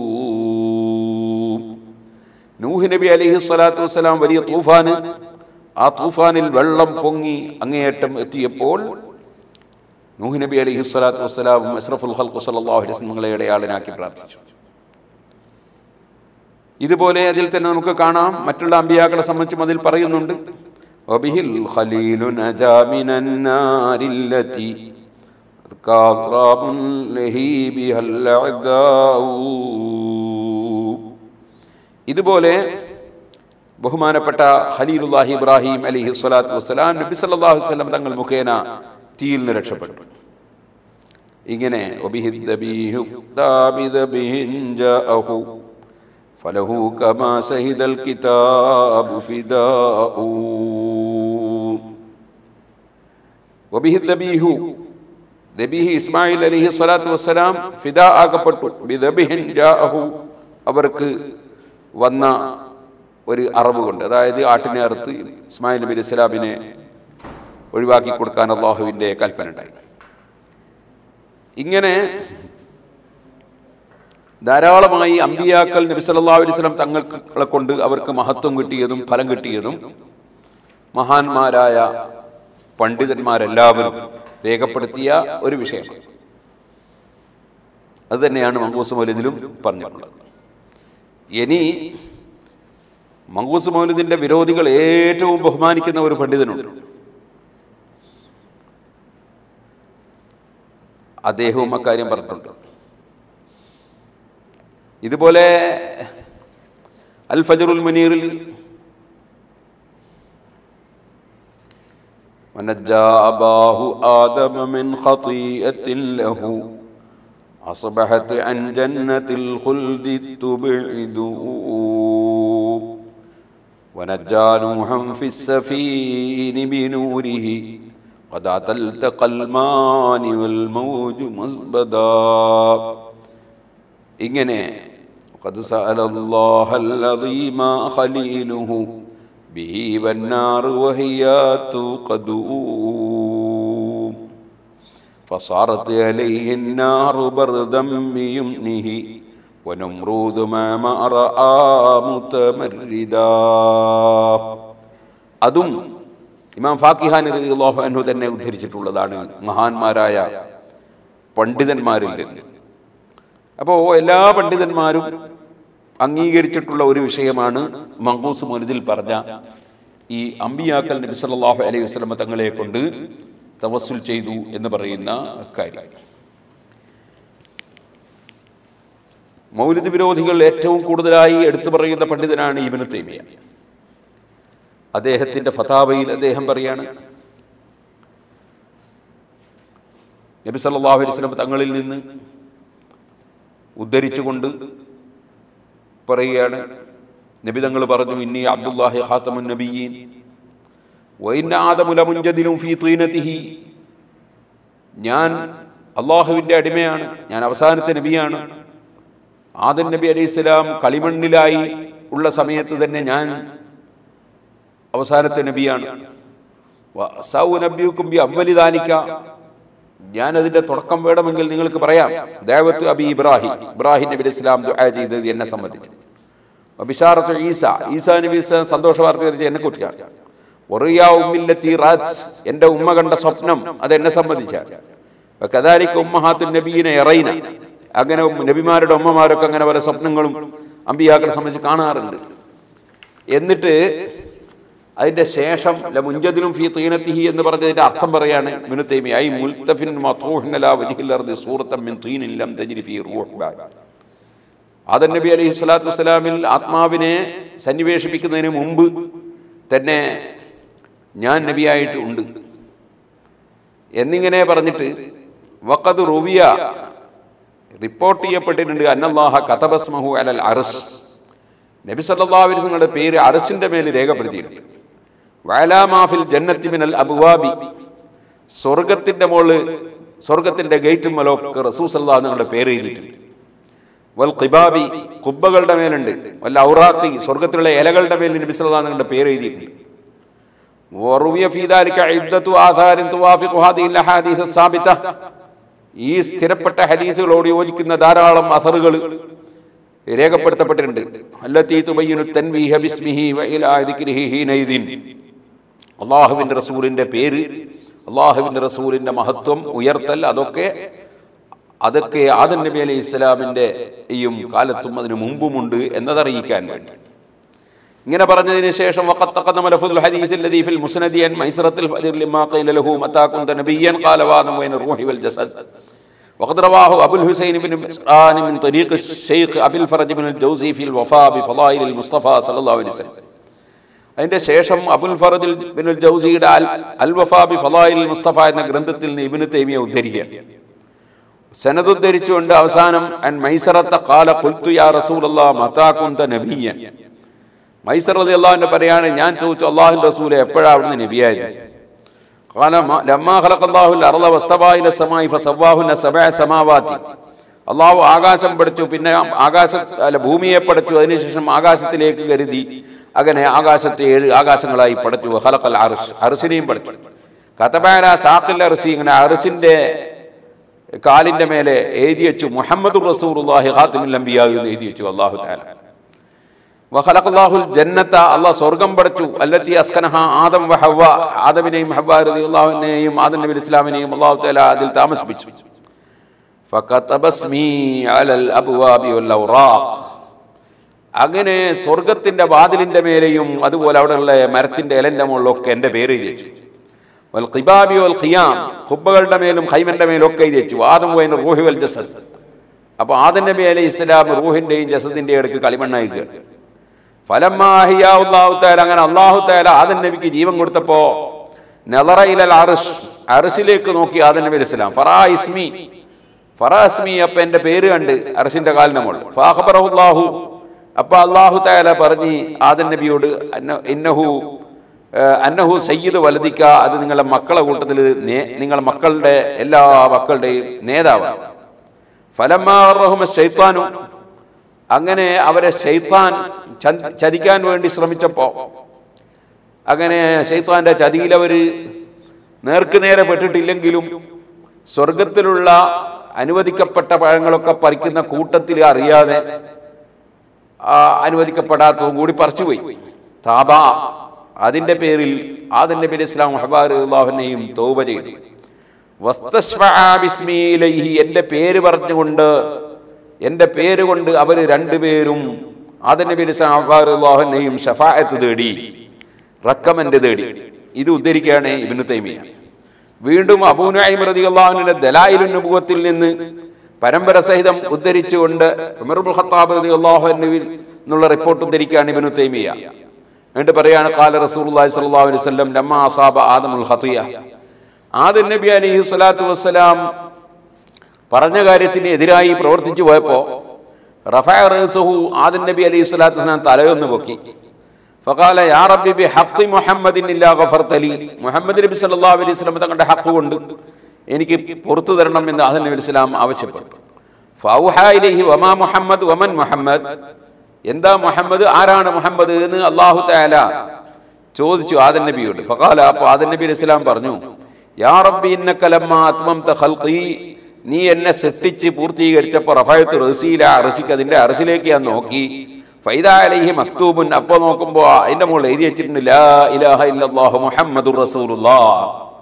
നൂഹ് നബി അലൈഹി സ്വലാത്തു വസ്സലാം വലിയ തൂഫാന് ആ തൂഫാനിൽ വെള്ളം പൊങ്ങി അങ്ങേയറ്റം എത്തിയപ്പോൾ നൂഹ് നബി അലൈഹി സ്വലാത്തു വസ്സലാം അഷ്റഫുൽ ഖൽഖു സല്ലല്ലാഹു അലൈഹി വസല്ലം നിങ്ങളെ ഇടയാളനാക്കി പ്രാർത്ഥിച്ചു ഇതുപോലെ അതിൽ തന്നെ നമുക്ക് കാണാം മറ്റുള്ള അമ്പിയാക്കളെ സംബന്ധിച്ചും അതിൽ പറയുന്നുണ്ട് വബിഹിൽ ഖലീലു നജാ മിനൻ നാരില്ലതി കാറാബുൻ ലഹീബിഹൽ അഅദാഉ ഇതുപോലെ ബഹുമാനപ്പെട്ട ഖലീലുല്ലാഹി ഇബ്രാഹിം അലിഹി സ്വലാത്തു വസ്സലാം നബി സല്ലല്ലാഹു അലൈഹി വസല്ലം തങ്ങൾ മുഖേന തീയിൽ നിന്ന് രക്ഷപ്പെട്ടു ഇങ്ങനെ ഫലഹു കമാ സഹിദൽ കിതാബു ഫിദാഉ വബിഹി ദബീഹു ദബീഹി ഇസ്മായിൽ അലിഹി സ്വലാത്തു വസ്സലാം ഫിദാ ആകപ്പെട്ടു ബിദബിഹിൻ ജാഅഹു അവർക്ക് വന്ന ഒരു അറിവ് കൊണ്ട് അതായത് ആട്ടിനെ അറുത്ത് ഇസ്മായിൽ നബി ഇസ്ലാമിനെ ഒഴിവാക്കി കൊടുക്കാൻ അള്ളാഹുവിൻ്റെ കൽപ്പന ഉണ്ടായി ഇങ്ങനെ ധാരാളമായി അമ്പിയാക്കൾ നബി സല്ലല്ലാഹു അലൈഹി വസല്ലം തങ്ങളെ കൊണ്ട് അവർക്ക് മഹത്വം കിട്ടിയതും ഫലം കിട്ടിയതും മഹാന്മാരായ പണ്ഡിതന്മാരെല്ലാവരും രേഖപ്പെടുത്തിയ ഒരു വിഷയമാണ് അത് തന്നെയാണ് മങ്കൂസ് മൗലിദിലും പറഞ്ഞിട്ടുള്ളത് ഇനി മങ്കൂസ് മൗലിദിന്റെ വിരോധികൾ ഏറ്റവും ബഹുമാനിക്കുന്ന ഒരു പണ്ഡിതനുണ്ട് അദ്ദേഹവും അക്കാര്യം പറഞ്ഞിട്ടുണ്ട് ഇതുപോലെ അൽ ഫജറുൽ മുനീറിൽ ونجى أباه آدم من خطيئة له أصبحت عن جنة الخلد تبعد ونجى نوحا في السفين بنوره قد أتى التقى المان والموج مزبدا ഇങ്ങനെ قد سأل الله العظيم خليله به والنار وهي توقد فصارت عليه النار بردا بيمنه ونمرود ما ما رأى متمردا അതും ഇമാം ഫാക്കിഹാൻ റളിയല്ലാഹു അൻഹു തന്നെ ഉദ്ധരിച്ചിട്ടുള്ളതാണ് മഹാന്മാരായ പണ്ഡിതന്മാരിൽ നിന്ന് അപ്പോൾ എല്ലാ പണ്ഡിതന്മാരും അംഗീകരിച്ചിട്ടുള്ള ഒരു വിഷയമാണ് മങ്കൂസ് മൊലിദിൽ പറഞ്ഞ ഈ അമ്പിയാക്കൽ നബി സല്ലല്ലാഹു അലൈഹി വസല്ലമ തങ്ങളെ കൊണ്ട് തവസ്സുൽ ചെയ്തു എന്ന് പറയുന്ന കാര്യം മൗലിദ് വിരോധികൾ ഏറ്റവും കൂടുതലായി എടുത്തു പറയുന്ന പണ്ഡിതനാണ് ഇബ്നു തൈമിയ അദ്ദേഹത്തിന്റെ ഫതാവയിൽ അദ്ദേഹം പറയാണ് നബി സല്ലല്ലാഹു അലൈഹി വസല്ലം തങ്ങളിൽ നിന്ന് ഉദ്ധരിച്ചുകൊണ്ട് പറയുകയാണ് നബി തങ്ങൾ പറഞ്ഞു ഇന്നി അബ്ദുല്ലാഹി ഖാത്തമുൻ നബിയീൻ വഇന്ന ആദമു ലമുൻജദിലും ഫീ തീനതിഹി ഞാൻ അള്ളാഹുവിൻ്റെ അടിമയാണ് ഞാൻ അവസാനത്തെ നബിയാണ് ആദം നബി അലൈഹി സ്വലാം കളിമണ്ണിലായി ഉള്ള സമയത്ത് തന്നെ ഞാൻ അവസാനത്തെ നബിയാണ് വസൗ നബിയുക്കും ബി അവ്വലി ദാലിക ഞാൻ അതിന്റെ തുടക്കം വേണമെങ്കിൽ നിങ്ങൾക്ക് പറയാം ദേവത്ത് അബി ഇബ്രാഹിം ഇബ്രാഹിം നബി അലൈഹി സ്വലാം ദുആ ചെയ്തത് എന്നെ സംബന്ധിച്ച് ബിഷാറത്ത് ഈസ ഈസാ നബി സ്വലാം സന്തോഷ വാർത്ത അറിയിച്ച എന്നെ കുറിച്ചാണ് ഒറിയാ ഉമ്മില്ലത്തി റാത്ത് എൻ്റെ ഉമ്മ കണ്ട സ്വപ്നം അത് എന്നെ സംബന്ധിച്ചാണ് കദാലിക്ക് ഉമ്മഹാത്തു നബീനെ എറൈന അങ്ങനെ നബിമാരുടെ ഉമ്മമാരൊക്കെ അങ്ങനെ പല സ്വപ്നങ്ങളും അമ്പിയാക്കളെ സംബന്ധിച്ച് കാണാറുണ്ട് എന്നിട്ട് അതിന്റെ ശേഷം മുഞ്ചതിലും ഫീ തീനത്തിഹി എന്ന് പറഞ്ഞതിന്റെ അർത്ഥം പറയാണ് ഇബ്നു തൈമി ഐ മുൽതഫിൻ മത്റൂഹൻ അലാ വജ്ഹിൽ അർദി സൂറത്തൻ മിൻ തീനിൻ ലം തജ്രി ഫീ റൂഹ് ബാ ആദം നബി അലൈഹി സ്വലാത്തു വസ്സലാമിൽ ആത്മാവിനെ സന്നിവേശിപ്പിക്കുന്നതിന് മുമ്പ് തന്നെ ഞാൻ നബിയായിട്ട് ഉണ്ട് എന്നിങ്ങനെ പറഞ്ഞിട്ട് വഖദ് റുവിയ റിപ്പോർട്ട് ചെയ്യപ്പെട്ടിട്ടുണ്ട് അന്നല്ലാഹ കതബസ്മഹു അലൽ അർസ് നബി സല്ലല്ലാഹു അലൈഹി വസല്ലമയുടെ പേര് അർസിന്റെ മേൽ രേഖപ്പെടുത്തിയിട്ടുണ്ട് വഅലാമാഫിൽ ജന്നത്തി മിനൽ അബ്വാബി സ്വർഗത്തിന്റെ മോള് സ്വർഗത്തിന്റെ ഗേറ്റും മലൊക്കെ റസൂൽ സല്ലല്ലാഹു നിങ്ങളുടെ പേര് എഴുതിയിട്ടുണ്ട് വൽ ഖിബാബി കുബ്ബകളുടെ മേലുണ്ട് വല്ല ഔറാഖി സ്വർഗത്തിലുള്ള ഇലകളുടെ മേൽ നബി സല്ലല്ലാഹു നിങ്ങളുടെ പേര് എഴുതിയിട്ടുണ്ട് وروي في ذلك عدة آثار توافق هذه الأحاديث الثابتة ഈ സ്ഥിരപ്പെട്ട ഹദീസുകളോട് യോജിക്കുന്ന ധാരാളം അസറുകൾ രേഖപ്പെടുത്തപ്പെട്ടിട്ടുണ്ട് അല്ലത്തീ തുബയ്യനു തൻവീഹ ബിസ്മിഹി വഇലാ ദിക്രിഹി ഹീനൈദിൻ അള്ളാഹുവിൻ്റെ റസൂലിൻ്റെ പേര് അള്ളാഹുവിൻ്റെ റസൂലിൻ്റെ മഹത്വം ഉയർത്തൽ അതൊക്കെ അതൊക്കെ ആദം നബി അലൈഹി ഇസ്ലാമിൻ്റെ യും കാലത്തും അതിനു മുമ്പുമുണ്ട് എന്നതറിയിക്കാൻ വേണ്ടി ഇങ്ങനെ പറഞ്ഞതിന് ശേഷം وقد تقدم لفظ الحديث الذي في المسند عن ميسرة الفجر لما قيل له متى كنت نبيا قال وادم بين الروح والجسد وقد رواه أبو الحسين بن مسعان من طريق الشيخ أبي الفرج بن الجوزي في الوفاء بفضائل المصطفى صلى الله عليه وسلم അതിന്റെ ശേഷം അബുൽ ഫറദിൽ ബിനുൽ ജൗസിയുടെ അൽ അൽ വഫാ ബി ഫളായിൽ മുസ്തഫ എന്ന ഗ്രന്ഥത്തിൽ നിന്ന് ഇബ്നു തൈമിയ ഉദ്ധരിക്കുകയാണ് സനദ് ഉദ്ധരിച്ചുകൊണ്ട് അവസാനം അൻ മൈസറത്ത ഖാല ഖുൽതു യാ റസൂലല്ലാഹ് മതാ കുന്ത നബിയ്യൻ മൈസർ റളിയല്ലാഹു പറയാണ് ഞാൻ ചോദിച്ചു അള്ളാഹുവിന്റെ റസൂലെ എപ്പോഴാണ് അവിടുന്ന് നബിയായത് قال ما- لما خلق الله الارض واستوى الى السماء فسواهن سبع سماوات അള്ളാഹു ആകാശം പഠിച്ചു പിന്നെ ആകാശ അല്ല ഭൂമിയെ പഠിച്ചു അതിനുശേഷം ആകാശത്തിലേക്ക് കരുതി അങ്ങനെ ആകാശത്തെ ഏഴ് ആകാശങ്ങളായി പഠിച്ചു ഹലക്കൽ അർസ് അർസിനെയും പഠിച്ചു കഥബാന സാഖിൽ അർസി ഇങ്ങനെ അർസിന്റെ കാലിന്റെ മേലെ എഴുതി വെച്ചു മുഹമ്മദ് റസൂറുല്ലാഹി ഖാത്തിമുൽ അംബിയാ എന്ന് എഴുതി വെച്ചു അള്ളാഹു താല വഖലഖല്ലാഹുൽ ജന്നത്ത അള്ളാഹ് സ്വർഗം പടച്ചു അല്ലത്തി അസ്കനഹ ആദം വ ഹവ്വ ആദമിനെയും ഹവ്വ റളിയല്ലാഹുവിനെയും ആദം നബി ഇസ്ലാമിനെയും അള്ളാഹു തആല അതിൽ താമസിപ്പിച്ചു فكتب اسمي على الأبواب والأوراق അങ്ങനെ സ്വർഗത്തിന്റെ വാതിലിന്റെ മേലെയും അതുപോലെ അവിടെയുള്ള മരത്തിന്റെ ഇലന്റെ മുകളിലൊക്കെ എൻ്റെ പേര് എഴുതി വെച്ചു വൽ ഖിബാബി വൽ ഖിയാം ഖുബ്ബകളുടെ മേലും ഖൈമന്റെ മേലും ഒക്കെ എഴുതി വെച്ചു ആദം വൈൻ റൂഹി വൽ ജസദ് അപ്പൊ ആദം നബി അലൈഹി ഇസ്ലാം റൂഹിന്റെയും ജസദിന്റെയും ഇടയ്ക്ക് കളിമണ്ണായിക്കുക ഫലമാഹിയാവുത്താല അങ്ങനെ അള്ളാഹു താല ആദൻ നബിക്ക് ജീവൻ കൊടുത്തപ്പോ നെലറയിലൽ അർഷ് അർഷിലേക്ക് നോക്കി ആദൻ നബി അലൈഹി ഇസ്ലാം ഫറാ ഇസ്മി ഫറാ ഇസ്മി അപ്പൊ എന്റെ പേര് കണ്ട് അർഷിന്റെ കാലിന് മുകളിൽ ഫാഖബറഹുല്ലാഹു അപ്പൊ അള്ളാഹു താല പറഞ്ഞ് ആദൻ നബിയോട് അന്ന- ഇന്നഹു ഏഹ്, അന്നഹു സയ്യിദ് വലതിക്ക അത് നിങ്ങളുടെ മക്കളെ കൂട്ടത്തിൽ നിങ്ങളുടെ മക്കളുടെ എല്ലാ മക്കളുടെയും നേതാവാണ് ഫലമാറഹുമ ശൈത്താനു അങ്ങനെ അവരെ ശൈത്താൻ ച- ചതിക്കാൻ വേണ്ടി ശ്രമിച്ചപ്പോ അങ്ങനെ ശൈത്താന്റെ ചതിയിൽ അവര് നേർക്ക് നേരെ പെട്ടിട്ടില്ലെങ്കിലും സ്വർഗത്തിലുള്ള അനുവദിക്കപ്പെട്ട പഴങ്ങളൊക്കെ പറിക്കുന്ന കൂട്ടത്തിൽ അറിയാതെ ആ അനുവദിക്കപ്പെടാത്തതും കൂടി പറിച്ചുപോയി താബ അതിന്റെ പേരിൽ ആദൻ നബി അലൈഹി ഇസ്ലാം ഹബാറുല്ലാഹുനെയും തൗബ ചെയ്തു വസ്തശ്വഅ ബിസ്മി ഇലൈഹി എന്റെ പേര് പറഞ്ഞുകൊണ്ട് എന്റെ പേര് കൊണ്ട് അവർ രണ്ടുപേരും ആദൻ നബി അലൈഹി ഇസ്ലാം ഹബാറുല്ലാഹുനെയും ഷഫായത്ത് തേടി റക്കമന്റ് തേടി ഇത് ഉദ്ധരിക്കുകയാണ് ഇബ്നു തൈമിയ വീണ്ടും അബൂനുഐം റളിയല്ലാഹുവിന്റെ ദലായിലുൻ നുബുവത്തിൽ നിന്ന് പരമ്പര സഹിതം ഉദ്ധരിച്ചുകൊണ്ട് ഉമർ ഇബ്നുൽ ഖത്താബ് റളിയല്ലാഹു അൻഹുവിൽ നിന്നുള്ള റിപ്പോർട്ട് ഉദ്ധരിക്കുകയാണ് ഇബ്നു തൈമിയ എന്നിട്ട് പറയാണ് ഖാല റസൂലുള്ളാഹി സ്വല്ലല്ലാഹു അലൈഹി വസല്ലം ലമ്മ അസാബ ആദമുൽ ഖതിയ ആദം നബി അലൈഹി സ്വലാത്തു വസ്സലാം പറഞ്ഞ കാര്യത്തിന് എതിരായി പ്രവർത്തിച്ചു പോയപ്പോ റഫാ റസൂഹു ആദം നബി അലൈഹി സ്വലാത്തു വസ്സലാം തലയൊന്ന് പൊക്കി ഫഖാല യാ റബ്ബി ബി ഹഖ് മുഹമ്മദിൻ ഇല്ലാ ഗഫർത ലി മുഹമ്മദ് നബി സല്ലല്ലാഹു അലൈഹി വസല്ലം തങ്ങളുടെ ഹഖ് കൊണ്ട് എനിക്ക് പുറത്തു തരണം എന്ന് ആദം നബി അലൈഹി സ്വലാം ആവശ്യപ്പെട്ടു ഫൗഹാ ഇലൈഹി വമാ മുഹമ്മദ് വമൻ മുഹമ്മദ് എന്താ മുഹമ്മദ് ആരാണ് മുഹമ്മദ് എന്ന് അല്ലാഹു തആല ചോദിച്ചു ആദം നബിയോട് ഫഖാല അപ്പോൾ ആദം നബി അലൈഹി സ്വലാം പറഞ്ഞു യാ റബ്ബി ഇന്നക ലമ്മാ അത്മംത ഖൽഖി നീ എന്നെ സൃഷ്ടിച്ച് പൂർത്തീകരിച്ചപ്പോൾ റഫഅത്തു റസീല അർശിക്ക് അതിന്റെ അർശിലേക്ക് ഞാൻ നോക്കി ഫൈദ അലൈഹി മക്തൂബുൻ അപ്പോൾ നോക്കുമ്പോൾ അതിന്റെ മുകളിൽ എഴുതി വെച്ചിരുന്നു ലാ ഇലാഹ ഇല്ലല്ലാഹു മുഹമ്മദുർ റസൂലുള്ളാഹ്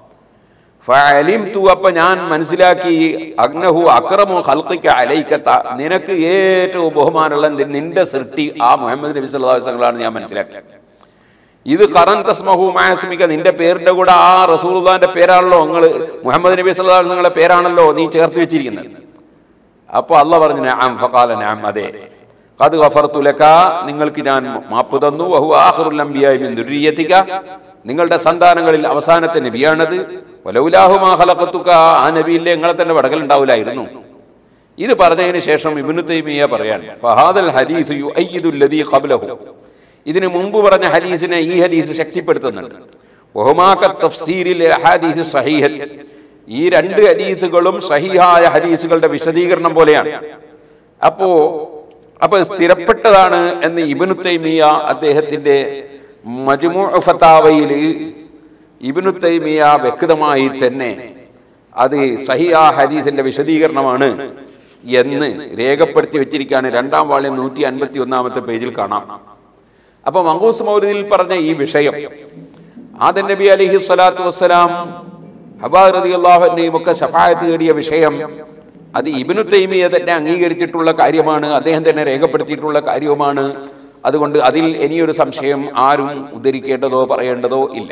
ഫഅലിംതു അപ്പൊ ഞാൻ മനസ്സിലാക്കി അഗ്നഹു അക്രമു ഖൽഖിക അലൈക ത- നിനക്ക് ഏറ്റവും ബഹുമാനമുള്ള നി- നിന്റെ സൃഷ്ടി ആ മുഹമ്മദ് നബി സല്ലല്ലാഹു അലൈഹി വസല്ലമാണ് ഞാൻ മനസ്സിലാക്കി ഇത് ഖറൻ തസ്മഹു മാസ്മിക നിന്റെ പേരിന്റെ കൂടെ ആ റസൂലുള്ളാന്റെ പേരാണല്ലോ നിങ്ങൾ മുഹമ്മദ് നബി സല്ലല്ലാഹു അലൈഹി നിങ്ങളുടെ പേരാണല്ലോ നീ ചേർത്ത് വെച്ചിരിക്കുന്നത് അപ്പോൾ അല്ല പറഞ്ഞു നഅം ഫഖാല നഅം അതെ ഖദ് ഗഫർതു ലക നിങ്ങൾക്ക് ഞാൻ മാപ്പ് തന്നു വഹു ആഖിറുൽ അംബിയായി മിൻ ദുർരിയതിക നിങ്ങളുടെ സന്താനങ്ങളിൽ അവസാനത്തെ നബിയാണത് വലൗലാഹു മാ ഖലഖതുക ആ നബിയില്ലേ നിങ്ങളെ തന്നെ വടകൽ ഉണ്ടാവില്ലായിരുന്നു ഇത് പറഞ്ഞതിന് ശേഷം ഇബ്നു തൈമിയ പറയാണ് ഫഹാദൽ ഹദീസ് യുഅയ്യിദു അല്ലദീ ഖബ്ലഹു ഇതിന് മുമ്പ് പറഞ്ഞ ഹദീസിനെ ഈ ഹദീസ് ശക്തിപ്പെടുത്തുന്നുണ്ട് വഹുമാക തഫ്സീരിൽ അഹാദീസ് സഹീഹത്ത് ഈ രണ്ട് ഹദീസുകളും സഹിഹായ ഹദീസുകളുടെ വിശദീകരണം പോലെയാണ് അപ്പോ അപ്പൊ സ്ഥിരപ്പെട്ടതാണ് എന്ന് ഇബ്നു തൈമിയ അദ്ദേഹത്തിന്റെ മജ്മൂ ഫത്താവയിൽ ഇബ്നു തൈമിയ വ്യക്തമായി തന്നെ അത് സഹിയ ഹദീസിന്റെ വിശദീകരണമാണ് എന്ന് രേഖപ്പെടുത്തി വെച്ചിരിക്കുകയാണ് രണ്ടാം വാള്യം നൂറ്റി അൻപത്തി ഒന്നാമത്തെ പേജിൽ കാണാം അപ്പൊ മങ്കൂസ് മൗലിദിൽ പറഞ്ഞ ഈ വിഷയം ആദൻ നബി അലിഹി സ്വലാത്തു വസ്സലാം ഹബാ റതി അള്ളാഹുനെയും ഒക്കെ സഫായത്ത് തേടിയ വിഷയം അത് ഇബിനു തൈമിയ തന്നെ അംഗീകരിച്ചിട്ടുള്ള കാര്യമാണ് അദ്ദേഹം തന്നെ രേഖപ്പെടുത്തിയിട്ടുള്ള കാര്യവുമാണ് അതുകൊണ്ട് അതിൽ ഇനിയൊരു സംശയം ആരും ഉദ്ധരിക്കേണ്ടതോ പറയേണ്ടതോ ഇല്ല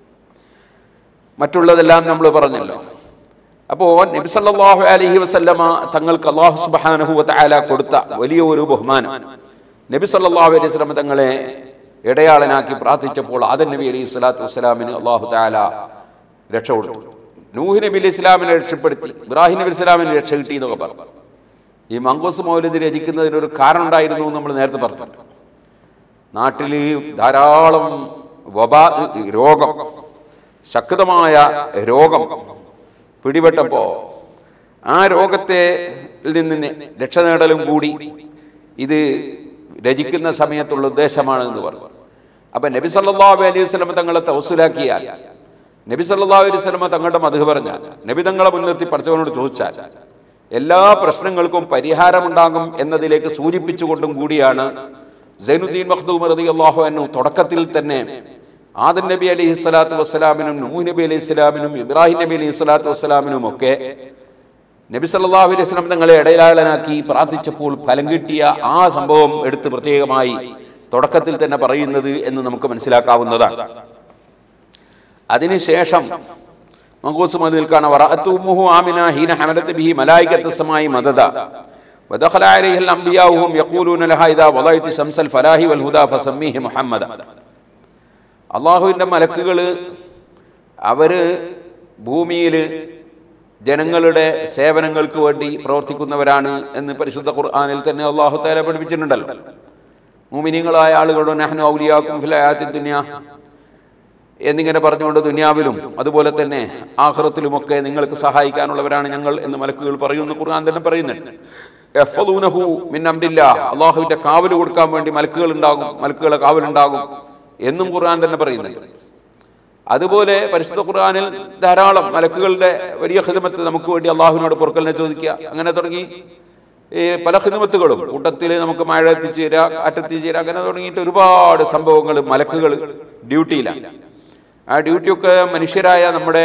മറ്റുള്ളതെല്ലാം നമ്മൾ പറഞ്ഞല്ലോ അപ്പോൾ നബി സല്ലല്ലാഹു അലൈഹി വസല്ലമ തങ്ങൾക്ക് അല്ലാഹു സുബ്ഹാനഹു വതആല കൊടുത്ത വലിയ ഒരു ബഹുമാനം നബി സല്ലല്ലാഹു അലൈഹി വസല്ലമ തങ്ങളെ ഇടയാളനാക്കി പ്രാർത്ഥിച്ചപ്പോൾ ആദൻ നബി അലൈഹി സ്വലാത്തു വസ്സലാമിന് അള്ളാഹു തആല രക്ഷ കൊടുത്തു നൂഹ് നബി അലൈഹി ഇസ്ലാമിനെ രക്ഷപ്പെടുത്തി ഇബ്രാഹിം നബി ഇസ്ലാമിന് രക്ഷ കിട്ടി എന്നൊക്കെ പറഞ്ഞു ഈ മങ്കോസ് മൗലിദ് രചിക്കുന്നതിന് ഒരു കാരണം ഉണ്ടായിരുന്നു എന്ന് നമ്മൾ നേരത്തെ പറഞ്ഞു നാട്ടിൽ ധാരാളം വബാ രോഗം ശക്തമായ രോഗം പിടിപെട്ടപ്പോ ആ രോഗത്തെ നിന്ന് രക്ഷ നേടലും കൂടി ഇത് രചിക്കുന്ന സമയത്തുള്ള ഉദ്ദേശമാണ് എന്ന് പറഞ്ഞു അപ്പൊ നബി സല്ലല്ലാഹു അലൈഹി വസല്ലം തങ്ങളെ തവസുലാക്കിയാൽ നബി സല്ലല്ലാഹു അലൈഹി വസല്ലം തങ്ങളുടെ മധു പറഞ്ഞാൽ നബി തങ്ങളെ മുൻനിർത്തി പഠിച്ചവനോട് ചോദിച്ചാൽ എല്ലാ പ്രശ്നങ്ങൾക്കും പരിഹാരമുണ്ടാകും എന്നതിലേക്ക് സൂചിപ്പിച്ചുകൊണ്ടും കൂടിയാണ് സൈനുദ്ദീൻ മഖ്ദൂം റളിയല്ലാഹു അൻഹു തുടക്കത്തിൽ തന്നെ ആദം നബി അലൈഹി സ്വലാത്തു വസ്സലാമിനും നൂഹ് നബി അലൈഹി സ്വലാമിനും ഇബ്രാഹിം നബി അലൈഹി സ്വലാത്തു വസ്സലാമിനും ഒക്കെ നബി സല്ലല്ലാഹു അലൈഹി വസല്ലം തങ്ങളെ ഇടയാളനാക്കി പ്രാർത്ഥിച്ചപ്പോൾ ഫലം കിട്ടിയ ആ സംഭവം എടുത്ത് പ്രത്യേകമായി തുടക്കത്തിൽ തന്നെ പറയുന്നത് എന്ന് നമുക്ക് മനസ്സിലാക്കാവുന്നതാണ് അതിനുശേഷം മങ്കൂസ് മതിൽക്കാണ് വറഅത്തു ഉമ്മുഹു ആമിന ഹീന ഹമലത്ത് ബിഹി മലായികത്ത് സമായി മദദ ودخل عليه الأنبياء وهم يقولون لها إذا وضعت شمس الفلاح والهدى فسميه محمد അള്ളാഹുവിൻ്റെ മലക്കുകൾ അവര് ഭൂമിയിൽ ജനങ്ങളുടെ സേവനങ്ങൾക്ക് വേണ്ടി പ്രവർത്തിക്കുന്നവരാണ് എന്ന് പരിശുദ്ധ ഖുർആനിൽ തന്നെ അള്ളാഹു താല പഠിപ്പിച്ചിട്ടുണ്ടല്ലോ മുമിനിങ്ങളായ ആളുകളുടെ നഹ്നു ഔലിയാക്കും ഫിലയാത്തി ദുനിയ എന്നിങ്ങനെ പറഞ്ഞുകൊണ്ട് ദുനിയാവിലും അതുപോലെ തന്നെ ആഹ്റത്തിലുമൊക്കെ നിങ്ങൾക്ക് സഹായിക്കാനുള്ളവരാണ് ഞങ്ങൾ എന്ന് മലക്കുകൾ പറയുന്നു ഖുർആൻ തന്നെ പറയുന്നുണ്ട് യഹ്ഫദൂനഹു മിൻ അംരില്ലാ അള്ളാഹുവിന്റെ കാവൽ കൊടുക്കാൻ വേണ്ടി മലക്കുകൾ ഉണ്ടാകും മലക്കുകളെ കാവലുണ്ടാകും എന്നും ഖുർആൻ തന്നെ പറയുന്നുണ്ട് അതുപോലെ പരിശുദ്ധ ഖുർആനിൽ ധാരാളം മലക്കുകളുടെ വലിയ ഹിദമത്ത് നമുക്ക് വേണ്ടി അള്ളാഹുവിനോട് പൊറുക്കലിനെ ചോദിക്കുക അങ്ങനെ തുടങ്ങി ഈ പല ഹിദമത്തുകളും കൂട്ടത്തിൽ നമുക്ക് മഴ എത്തിച്ചേരുക അറ്റെത്തിച്ചേരുക അങ്ങനെ തുടങ്ങിയിട്ട് ഒരുപാട് സംഭവങ്ങൾ മലക്കുകൾ ഡ്യൂട്ടിയിലാണ് ആ ഡ്യൂട്ടിയൊക്കെ മനുഷ്യരായ നമ്മുടെ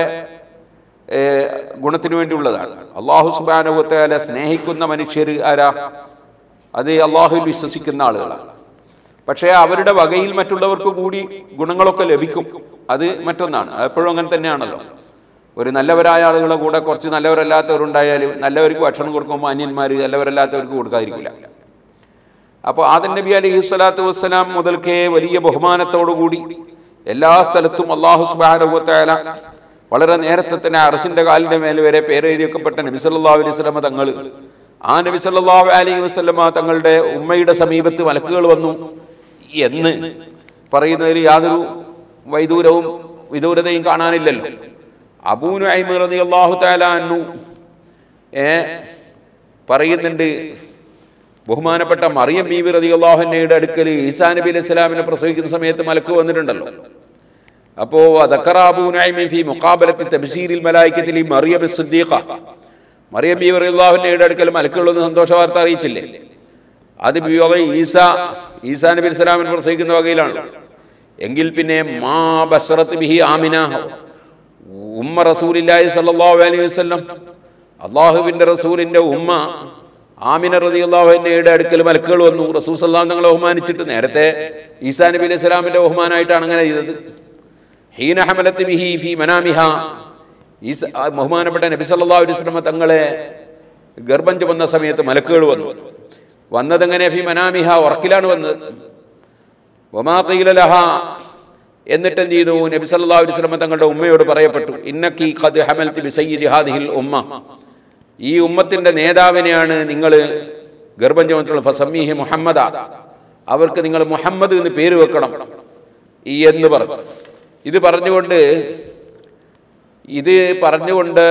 ഏഹ്, ഗുണത്തിന് വേണ്ടിയുള്ളതാണ് അള്ളാഹു സുബാനുഭവത്തെ സ്നേഹിക്കുന്ന മനുഷ്യർ ആരാ അത് അള്ളാഹുവിൽ വിശ്വസിക്കുന്ന ആളുകളാണ് പക്ഷേ അവരുടെ വകയിൽ മറ്റുള്ളവർക്ക് കൂടി ഗുണങ്ങളൊക്കെ ലഭിക്കും അത് മറ്റൊന്നാണ് എപ്പോഴും അങ്ങനെ തന്നെയാണല്ലോ ഒരു നല്ലവരായ ആളുകളെ കൂടെ കുറച്ച് നല്ലവരല്ലാത്തവരുണ്ടായാലും നല്ലവർക്ക് ഭക്ഷണം കൊടുക്കുമ്പോൾ അന്യന്മാർ നല്ലവരല്ലാത്തവർക്ക് കൊടുക്കാതിരിക്കില്ല അപ്പോൾ ആദൻ നബി അലൈഹി സ്വലാത്തു വസ്സലാം മുതൽക്കേ വലിയ ബഹുമാനത്തോടുകൂടി എല്ലാ സ്ഥലത്തും അള്ളാഹു സുബാനുഭവത്തായ വളരെ നേരത്തെ തന്നെ അറസിന്റെ കാലിന്റെ മേൽ വരെ പേരെഴുതിയൊക്കെപ്പെട്ട നബി സല്ലല്ലാഹു അലൈഹി വസല്ലമ തങ്ങൾ ആ നബി സല്ലല്ലാഹു അലൈഹി വസല്ലമ തങ്ങളുടെ ഉമ്മയുടെ സമീപത്ത് മലക്കുകൾ വന്നു എന്ന് പറയുന്നതിൽ യാതൊരു വൈദൂരവും വിദൂരതയും കാണാനില്ലല്ലോ അബൂനു റതി അള്ളാഹു താലാന്നു ഏ പറയുന്നുണ്ട് ബഹുമാനപ്പെട്ട മറിയം ബീബി റതി അള്ളാഹുനയുടെ അടുക്കൽ ഈസാ നബി അലൈഹി സ്വലാമിനെ പ്രസവിക്കുന്ന സമയത്ത് മലക്ക് വന്നിട്ടുണ്ടല്ലോ അപ്പോ ഫി മുഖാബലത്തിൽ തബ്സീരിൽ മലായിക്കത്തിൽ ഈ മറിയം സിദ്ദീഖ മറിയം ബീബി റതി അള്ളാഹുനയുടെ അടുക്കൽ മലക്കുകളൊന്ന് സന്തോഷ വാർത്ത അറിയിച്ചില്ലേ അത് ബിയോഗ ഈസ ഈസാ നബി അലൈഹി സ്വലാമിനെ പ്രസവിക്കുന്ന വകയിലാണ് എങ്കിൽ പിന്നെ മാ ബസ്റത്ത് ബിഹി ആമിന ഉമ്മ റസൂലില്ലാഹി സല്ലല്ലാഹു അലൈഹി വസല്ലം അള്ളാഹുവിന്റെ റസൂലിന്റെ ഉമ്മ ആമിന റളിയല്ലാഹുവിന്റെ അടുക്കൽ മലക്കുകൾ വന്നു റസൂൽ സല്ലല്ലാഹു തങ്ങളെ ബഹുമാനിച്ചിട്ട് നേരത്തെ ഈസാ നബി അലൈഹി സ്വലാമിന്റെ ബഹുമാനായിട്ടാണ് അങ്ങനെ ചെയ്തത് ഹീന ഹമലത്ത് ബിഹി ഫി മനാമിഹ ഈസ ആ ബഹുമാനപ്പെട്ട നബി സല്ലല്ലാഹു അലൈഹി വസല്ലം തങ്ങളെ ഗർഭം ചുമന്ന സമയത്ത് മലക്കുകൾ വന്നു വന്നതെങ്ങനെ ഫി മനാമിഹ ഉറക്കിലാണ് വന്നത് വമാ ഖീല ലഹ എന്നിട്ട് എന്ത് ചെയ്തു നബി സല്ലല്ലാഹു അലൈഹി വസല്ലം തങ്ങളുടെ ഉമ്മയോട് പറയപ്പെട്ടു ഇന്നക്കി ഖദ് ഹമൽതി ബിസയ്യിദി ഹാദിഹിൽ ഉമ്മ ഈ ഉമ്മത്തിന്റെ നേതാവിനെയാണ് നിങ്ങൾ ഗർഭം ചുമത്തുള്ള ഫസമ്മീഹി മുഹമ്മദ അവർക്ക് നിങ്ങൾ മുഹമ്മദ് എന്ന് പേര് വെക്കണം ഈ എന്ന് പറഞ്ഞു ഇത് പറഞ്ഞുകൊണ്ട് ഇത് പറഞ്ഞുകൊണ്ട്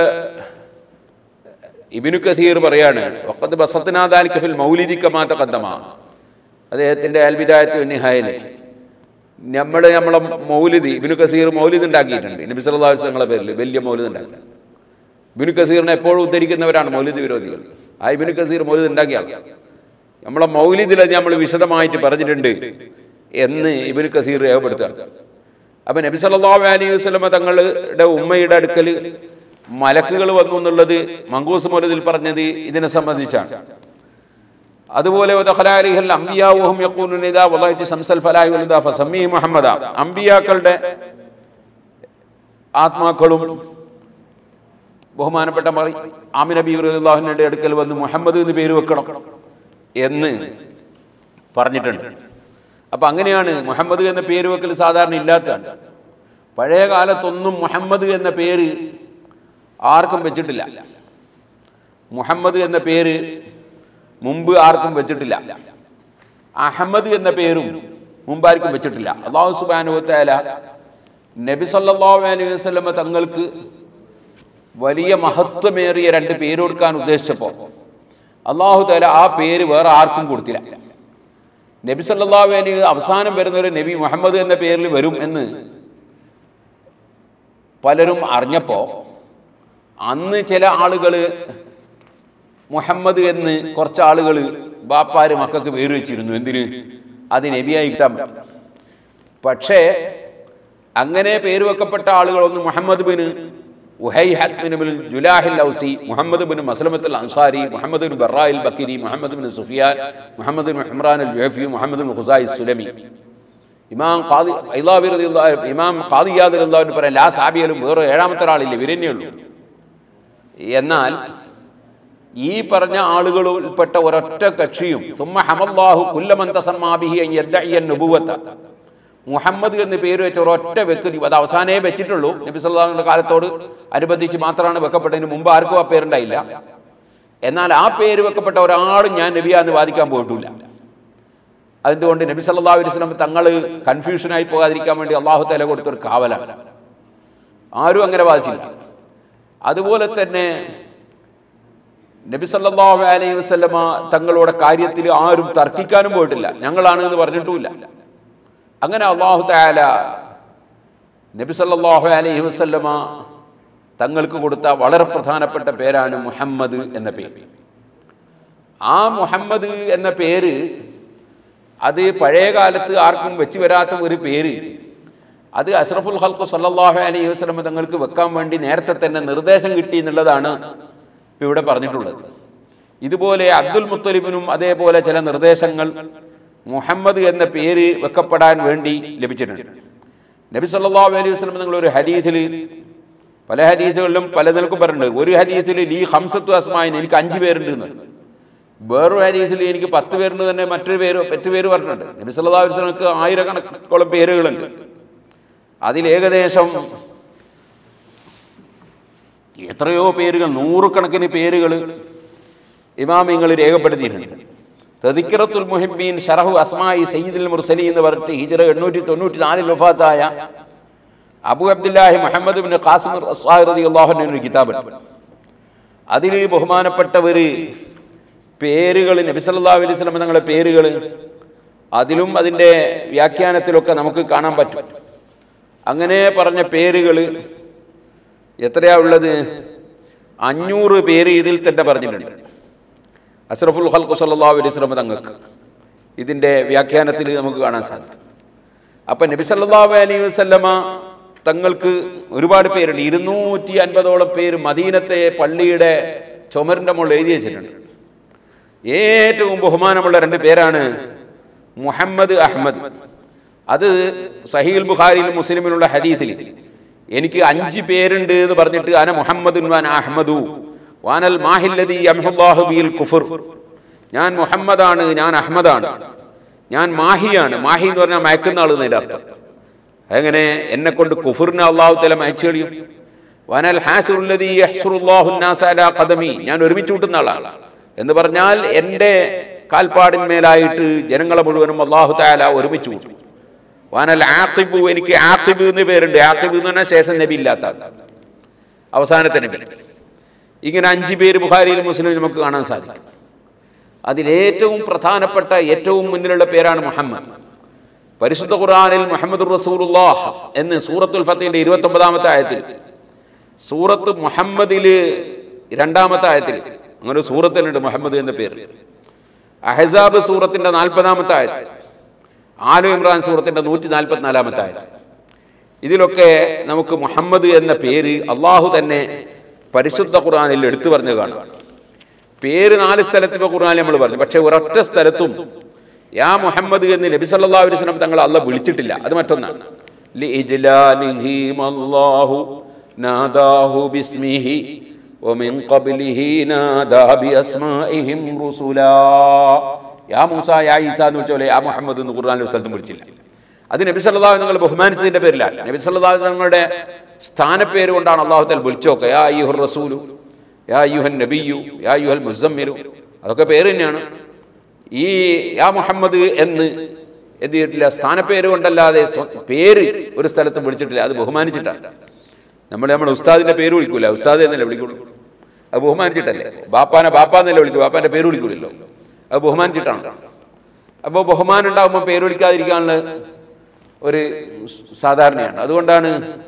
ഇബിനു കസീർ പറയാണ് വഖദ് ബസത്നാദാലിക ഫിൽ മൗലിദി കമാ തഖദ്ദമ അദ്ദേഹത്തിന്റെ അൽബിദായത്ത് നിഹായില് നമ്മൾ നമ്മളെ മൗലിദ് ഇബിനു കസീർ മൗലിദ് ഉണ്ടാക്കിയിട്ടുണ്ട് നബി സല്ലല്ലാഹു അലൈഹി വസല്ലമയുടെ പേരിൽ വലിയ മൗലിദ് ഉണ്ടാക്കി ഇബിനു കസീറിനെ എപ്പോഴും ഉദ്ധരിക്കുന്നവരാണ് മൗലിദ് വിരോധികൾ ആ ഇബിനു കസീർ മൗലിദ് ഉണ്ടാക്കിയ ആൾ നമ്മളെ മൗലിദിൽ അത് നമ്മൾ വിശദമായിട്ട് പറഞ്ഞിട്ടുണ്ട് എന്ന് ഇബിനു കസീർ രേഖപ്പെടുത്തുക അപ്പൊ നബി സല്ലല്ലാഹു അലൈഹി വസല്ലമ തങ്ങളുടെ ഉമ്മയുടെ അടുക്കൽ മലക്കുകൾ വന്നു എന്നുള്ളത് മങ്കൂസ് മൗലിദിൽ പറഞ്ഞത് ഇതിനെ സംബന്ധിച്ചാണ് അതുപോലെ അമ്പിയാക്കളുടെ ആത്മാക്കളും ബഹുമാനപ്പെട്ട മറി ആമിന ബീറുല്ലാഹിന്റെ അടുക്കൽ വന്ന് മുഹമ്മദ് എന്ന് പേര് വെക്കണം എന്ന് പറഞ്ഞിട്ടുണ്ട് അപ്പൊ അങ്ങനെയാണ് മുഹമ്മദ് എന്ന പേര് വെക്കൽ സാധാരണ ഇല്ലാത്തതാണ് പഴയ കാലത്തൊന്നും മുഹമ്മദ് എന്ന പേര് ആർക്കും വെച്ചിട്ടില്ല മുഹമ്മദ് എന്ന പേര് മുമ്പ് ആർക്കും വെച്ചിട്ടില്ല അഹമ്മദ് എന്ന പേരും മുമ്പ് ആർക്കും വെച്ചിട്ടില്ല അള്ളാഹു സുബാനുവത്തായ നബി സല്ലല്ലാഹു അലൈഹി വസല്ലമ തങ്ങൾക്ക് വലിയ മഹത്വമേറിയ രണ്ട് പേര് കൊടുക്കാൻ ഉദ്ദേശിച്ചപ്പോൾ അള്ളാഹു താല ആ പേര് വേറെ ആർക്കും കൊടുത്തില്ല നബി സല്ലല്ലാഹു അലൈഹി അവസാനം വരുന്ന ഒരു നബി മുഹമ്മദ് എന്ന പേരിൽ വരും എന്ന് പലരും അറിഞ്ഞപ്പോ അന്ന് ചില ആളുകൾ മുഹമ്മദ് എന്ന് കുറച്ച് ആളുകൾ ബാപ്പാര് മക്കൾക്ക് പേര് വെച്ചിരുന്നു എന്തിന് അത് നബിയായി കിട്ടാൻ പറ്റും പക്ഷേ അങ്ങനെ പേര് വെക്കപ്പെട്ട ആളുകളൊന്നും മുഹമ്മദ് ബിന് ഉഹൈഹത്ത് ബിൻ ബിൻ ജുലാഹിൽ ഔസി മുഹമ്മദ് ബിൻ മസ്ലമത്തുൽ അൻസാരി മുഹമ്മദ് ബിൻ ബറായിൽ ബക്കിരി മുഹമ്മദ് ബിൻ സുഫിയാൻ മുഹമ്മദ് ബിൻ ഹുമ്രാൻ അൽ ജുഹഫി മുഹമ്മദ് ബിൻ ഖുസായി സുലമി ഇമാം ഖാദി ഐലാബി റളിയല്ലാഹു ഇമാം ഖാദിയാദ് റളിയല്ലാഹു പറയാം ലാ സാബിയലും വേറെ ഏഴാമത്തെ ഒരാളില്ല ഇവരെന്നേ ഉള്ളൂ എന്നാൽ ഈ പറഞ്ഞ ആളുകളിൽപ്പെട്ട ഒരൊറ്റ കക്ഷിയും സുമ്മ ഹമല്ലാഹു കുല്ലമന്തസമ്മാബിഹി അൻ യദ്ദഇയ നുബുവത്ത മുഹമ്മദ് എന്ന് പേര് വെച്ച ഒരൊറ്റ വ്യക്തി അത് അവസാനേ വെച്ചിട്ടുള്ളൂ നബി സല്ലല്ലാഹു കാലത്തോട് അനുബന്ധിച്ച് മാത്രമാണ് വെക്കപ്പെട്ടതിന് മുമ്പ് ആർക്കും ആ പേരുണ്ടായില്ല എന്നാൽ ആ പേര് വെക്കപ്പെട്ട ഒരാളും ഞാൻ നബിയാന്ന് വാദിക്കാൻ പോയിട്ടില്ല അതുകൊണ്ട് നബി സല്ലല്ലാഹു അലൈഹി വസല്ലം തങ്ങൾ കൺഫ്യൂഷനായി പോകാതിരിക്കാൻ വേണ്ടി അള്ളാഹു തല കൊടുത്തൊരു കാവലാണ് ആരും അങ്ങനെ വാദിച്ചില്ല അതുപോലെ തന്നെ നബി സല്ലല്ലാഹു അലൈഹി വസല്ലമ തങ്ങളുടെ കാര്യത്തിൽ ആരും തർക്കിക്കാനും പോയിട്ടില്ല ഞങ്ങളാണ് എന്ന് പറഞ്ഞിട്ടുമില്ല അങ്ങനെ അള്ളാഹു താല നബി സല്ലല്ലാഹു അലൈഹി വസല്ലമ തങ്ങൾക്ക് കൊടുത്ത വളരെ പ്രധാനപ്പെട്ട പേരാണ് മുഹമ്മദ് എന്ന പേര് ആ മുഹമ്മദ് എന്ന പേര് അത് പഴയ കാലത്ത് ആർക്കും വെച്ച് വരാത്ത ഒരു പേര് അത് അഷ്റഫുൽ ഹൽക്കു സല്ലല്ലാഹു അലൈഹി വസല്ലം തങ്ങൾക്ക് വെക്കാൻ വേണ്ടി നേരത്തെ തന്നെ നിർദ്ദേശം കിട്ടി എന്നുള്ളതാണ് ഇപ്പൊ ഇവിടെ പറഞ്ഞിട്ടുള്ളത് ഇതുപോലെ അബ്ദുൽ മുത്തലിബിനും അതേപോലെ ചില നിർദ്ദേശങ്ങൾ മുഹമ്മദ് എന്ന പേര് വെക്കപ്പെടാൻ വേണ്ടി ലഭിച്ചിട്ടുണ്ട് നബി സല്ലല്ലാഹു അലൈഹി വസല്ലം നിങ്ങൾ ഒരു ഹദീസിൽ പല ഹദീസുകളിലും പല നിലക്കും പറഞ്ഞിട്ടുണ്ട് ഒരു ഹദീസിൽ ലീ ഹംസത്തു അസ്മായിന് എനിക്ക് അഞ്ച് പേരുണ്ട് എന്ന് വേറൊരു ഹദീസിൽ എനിക്ക് പത്ത് പേരുണ്ട് തന്നെ മറ്റൊരു പേര് മറ്റു പേര് പറഞ്ഞിട്ടുണ്ട് നബി സല്ലല്ലാഹു അലൈഹി വസല്ലമക്ക് ആയിരക്കണക്കോളം പേരുകളുണ്ട് അതിൽ ഏകദേശം എത്രയോ പേരുകൾ നൂറുകണക്കിന് പേരുകൾ ഇമാമിങ്ങൾ രേഖപ്പെടുത്തിയിട്ടുണ്ട് തദിക്കറത്തുൽ മുഹിബീൻ ഷറഹു അസ്മായി സയ്യിദുൽ മുർസലി എന്ന് പറഞ്ഞിട്ട് ഹിജറ എണ്ണൂറ്റി തൊണ്ണൂറ്റി നാലിൽ വഫാത്തായ അബു അബ്ദുല്ലാഹി മുഹമ്മദ് ബിൻ ഖാസിം റസാഹി അള്ളാഹുവിൻ്റെ ഒരു കിതാബുണ്ട് അതിൽ ബഹുമാനപ്പെട്ടവര് പേരുകൾ നബി സല്ലല്ലാഹു അലൈഹി വസല്ലം തങ്ങളുടെ പേരുകൾ അതിലും അതിൻ്റെ വ്യാഖ്യാനത്തിലൊക്കെ നമുക്ക് കാണാൻ പറ്റും അങ്ങനെ പറഞ്ഞ പേരുകൾ എത്രയാ ഉള്ളത് അഞ്ഞൂറ് പേര് ഇതിൽ തന്നെ പറഞ്ഞിട്ടുണ്ട് അഷ്റഫുൽ ഹൽക്കു സല്ലല്ലാഹു അലൈഹി വസല്ലം തങ്ങൾക്ക് ഇതിൻ്റെ വ്യാഖ്യാനത്തിൽ നമുക്ക് കാണാൻ സാധിക്കും അപ്പം നബി സല്ലല്ലാഹു അലൈഹി വസല്ലമ തങ്ങൾക്ക് ഒരുപാട് പേരുണ്ട് ഇരുന്നൂറ്റി അൻപതോളം പേര് മദീനത്തെ പള്ളിയുടെ ചുമരിൻ്റെ മുകളിൽ എഴുതി വെച്ചിട്ടുണ്ട് ഏറ്റവും ബഹുമാനമുള്ള രണ്ട് പേരാണ് മുഹമ്മദ് അഹമ്മദ് അത് സഹീൽ ബുഖാരിയിലും മുസ്ലിമിലുള്ള ഹദീസിൽ എനിക്ക് അഞ്ച് പേരുണ്ട് എന്ന് പറഞ്ഞിട്ട് അന മുഹമ്മദ് വാൻ അഹമ്മദു വാനൽ മാഹില്ലദി യംഹുല്ലാഹു ബിൽ കുഫർ ഞാൻ മുഹമ്മദാണ് ഞാൻ അഹമ്മദാണ് ഞാൻ മാഹിയാണ് മാഹി എന്ന് പറഞ്ഞാൽ മയക്കുന്ന ആൾ എന്നതിന്റെ അർത്ഥം അങ്ങനെ എന്നെ കൊണ്ട് കുഫറിനെ അള്ളാഹു തല മയച്ചു കളിയും വനൽ ഹാസുറുല്ലദി യഹ്സുറുല്ലാഹു നാസ അലാ ഖദമി ഞാൻ ഒരുമിച്ച് കൂട്ടുന്ന ആളാണ് എന്ന് പറഞ്ഞാൽ എൻ്റെ കാൽപ്പാടിന്മേലായിട്ട് ജനങ്ങളെ മുഴുവനും അള്ളാഹു താല ഒരുമിച്ച് കൂട്ടും വാനൽ ആത്തിബു എനിക്ക് ആത്തിബ് എന്ന് പേരുണ്ട് ആത്തിബ് എന്ന് പറഞ്ഞാൽ ശേഷം നബി ഇല്ലാത്ത ആൾ. അവസാനത്തെ നബി ഇങ്ങനെ അഞ്ച് പേര് ബുഖാരിയിൽ മുസ്ലിം നമുക്ക് കാണാൻ സാധിക്കും അതിലേറ്റവും പ്രധാനപ്പെട്ട ഏറ്റവും മുന്നിലുള്ള പേരാണ് മുഹമ്മദ് പരിശുദ്ധ ഖുർആനിൽ മുഹമ്മദ് റസൂലുള്ളാഹ് എന്ന് സൂറത്തുൽ ഫത്തിന്റെ ഇരുപത്തി ഒമ്പതാമത്തെ ആയത്തിൽ സൂറത്ത് മുഹമ്മദില് രണ്ടാമത്തെ ആയത്തിൽ അങ്ങനെ ഒരു സൂറത്തിനുണ്ട് മുഹമ്മദ് എന്ന പേര് അഹസാബ് സൂറത്തിന്റെ നാൽപ്പതാമത്തെ ആയത്ത് ആലു ഇമ്രാൻ സൂറത്തിന്റെ നൂറ്റി നാൽപ്പത്തിനാലാമത്തെ ആയത്ത് ഇതിലൊക്കെ നമുക്ക് മുഹമ്മദ് എന്ന പേര് അള്ളാഹു തന്നെ പരിശുദ്ധ ഖുർആനിൽ എടുത്തു പറഞ്ഞു കാണും പേര് നാല് സ്ഥലത്ത് ഇപ്പോൾ ഖുർആനിൽ നമ്മൾ പറഞ്ഞു പക്ഷെ ഒരൊറ്റ സ്ഥലത്തും യാ മുഹമ്മദ് എന്ന് നബി സല്ലല്ലാഹു അലൈഹി വസല്ലം തങ്ങൾ അല്ല വിളിച്ചിട്ടില്ല അത് മറ്റൊന്നാണ് ലിഇജ്ലാലിഹി മല്ലാഹു നാദാഹു ബിസ്മിഹി ومن قبله نادى بأسمائهم رسلا യാ മൂസ യാ ഈസ എന്ന് വിളിച്ചോലെ യാ മുഹമ്മദ് എന്ന് ഖുർആനിൽ ഒരു സ്ഥലത്തും വിളിച്ചില്ല അത് നബി സല്ലല്ലാഹു നിങ്ങൾ ബഹുമാനിച്ചതിന്റെ പേരിലല്ല നബി സല്ലല്ലാഹു തങ്ങളുടെ സ്ഥാനപ്പേര് കൊണ്ടാണ് അള്ളാഹു തൽ വിളിച്ചോക്കെ യാ അയ്യുഹർ റസൂലു യാ അയ്യുഹൻ നബിയു യാ അയ്യുഹൽ മുസമ്മിലു അതൊക്കെ പേര് തന്നെയാണ് ഈ യാ മുഹമ്മദ് എന്ന് എന്ത് ചെയ്തിട്ടില്ല സ്ഥാനപ്പേര് കൊണ്ടല്ലാതെ സ്വ- പേര് ഒരു സ്ഥലത്തും വിളിച്ചിട്ടില്ല അത് ബഹുമാനിച്ചിട്ടാണ് നമ്മൾ നമ്മുടെ ഉസ്താദിന്റെ പേര് വിളിക്കൂല ഉസ്താദ് എന്നല്ലേ വിളിക്കുള്ളൂ അത് ബഹുമാനിച്ചിട്ടല്ലേ ബാപ്പാനെ ബാപ്പാന്നല്ലേ വിളിക്കൂ ബാപ്പാന്റെ പേര് വിളിക്കൂലല്ലോ അത് ബഹുമാനിച്ചിട്ടാണ് അപ്പോൾ ബഹുമാനം ഉണ്ടാകുമ്പോൾ പേര് വിളിക്കാതിരിക്കാനുള്ള ഒരു സാധാരണയാണ് അതുകൊണ്ടാണ്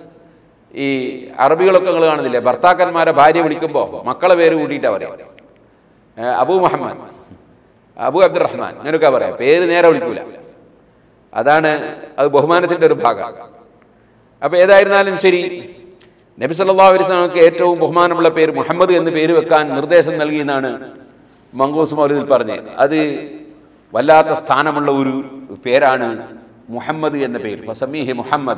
ഈ അറബികളൊക്കെ നിങ്ങൾ കാണുന്നില്ലേ ഭർത്താക്കന്മാരെ ഭാര്യ വിളിക്കുമ്പോൾ മക്കളെ പേര് കൂട്ടിയിട്ടാണ് പറയാം ഏ, അബൂ മുഹമ്മദ് അബു അബ്ദുറഹ്മാൻ അങ്ങനെയൊക്കെ പറയാം പേര് നേരെ വിളിക്കൂല അതാണ് അത് ബഹുമാനത്തിന്റെ ഒരു ഭാഗം അപ്പൊ ഏതായിരുന്നാലും ശരി നബി സല്ലല്ലാഹു അലൈഹി വസല്ലമക്ക് ഏറ്റവും ബഹുമാനമുള്ള പേര് മുഹമ്മദ് എന്ന് പേര് വെക്കാൻ നിർദ്ദേശം നൽകിയെന്നാണ് മങ്കൂസ് മൗലൂദിൽ പറഞ്ഞത് അത് വല്ലാത്ത സ്ഥാനമുള്ള ഒരു പേരാണ് മുഹമ്മദ് എന്ന പേര് ഫസമീഹി മുഹമ്മദ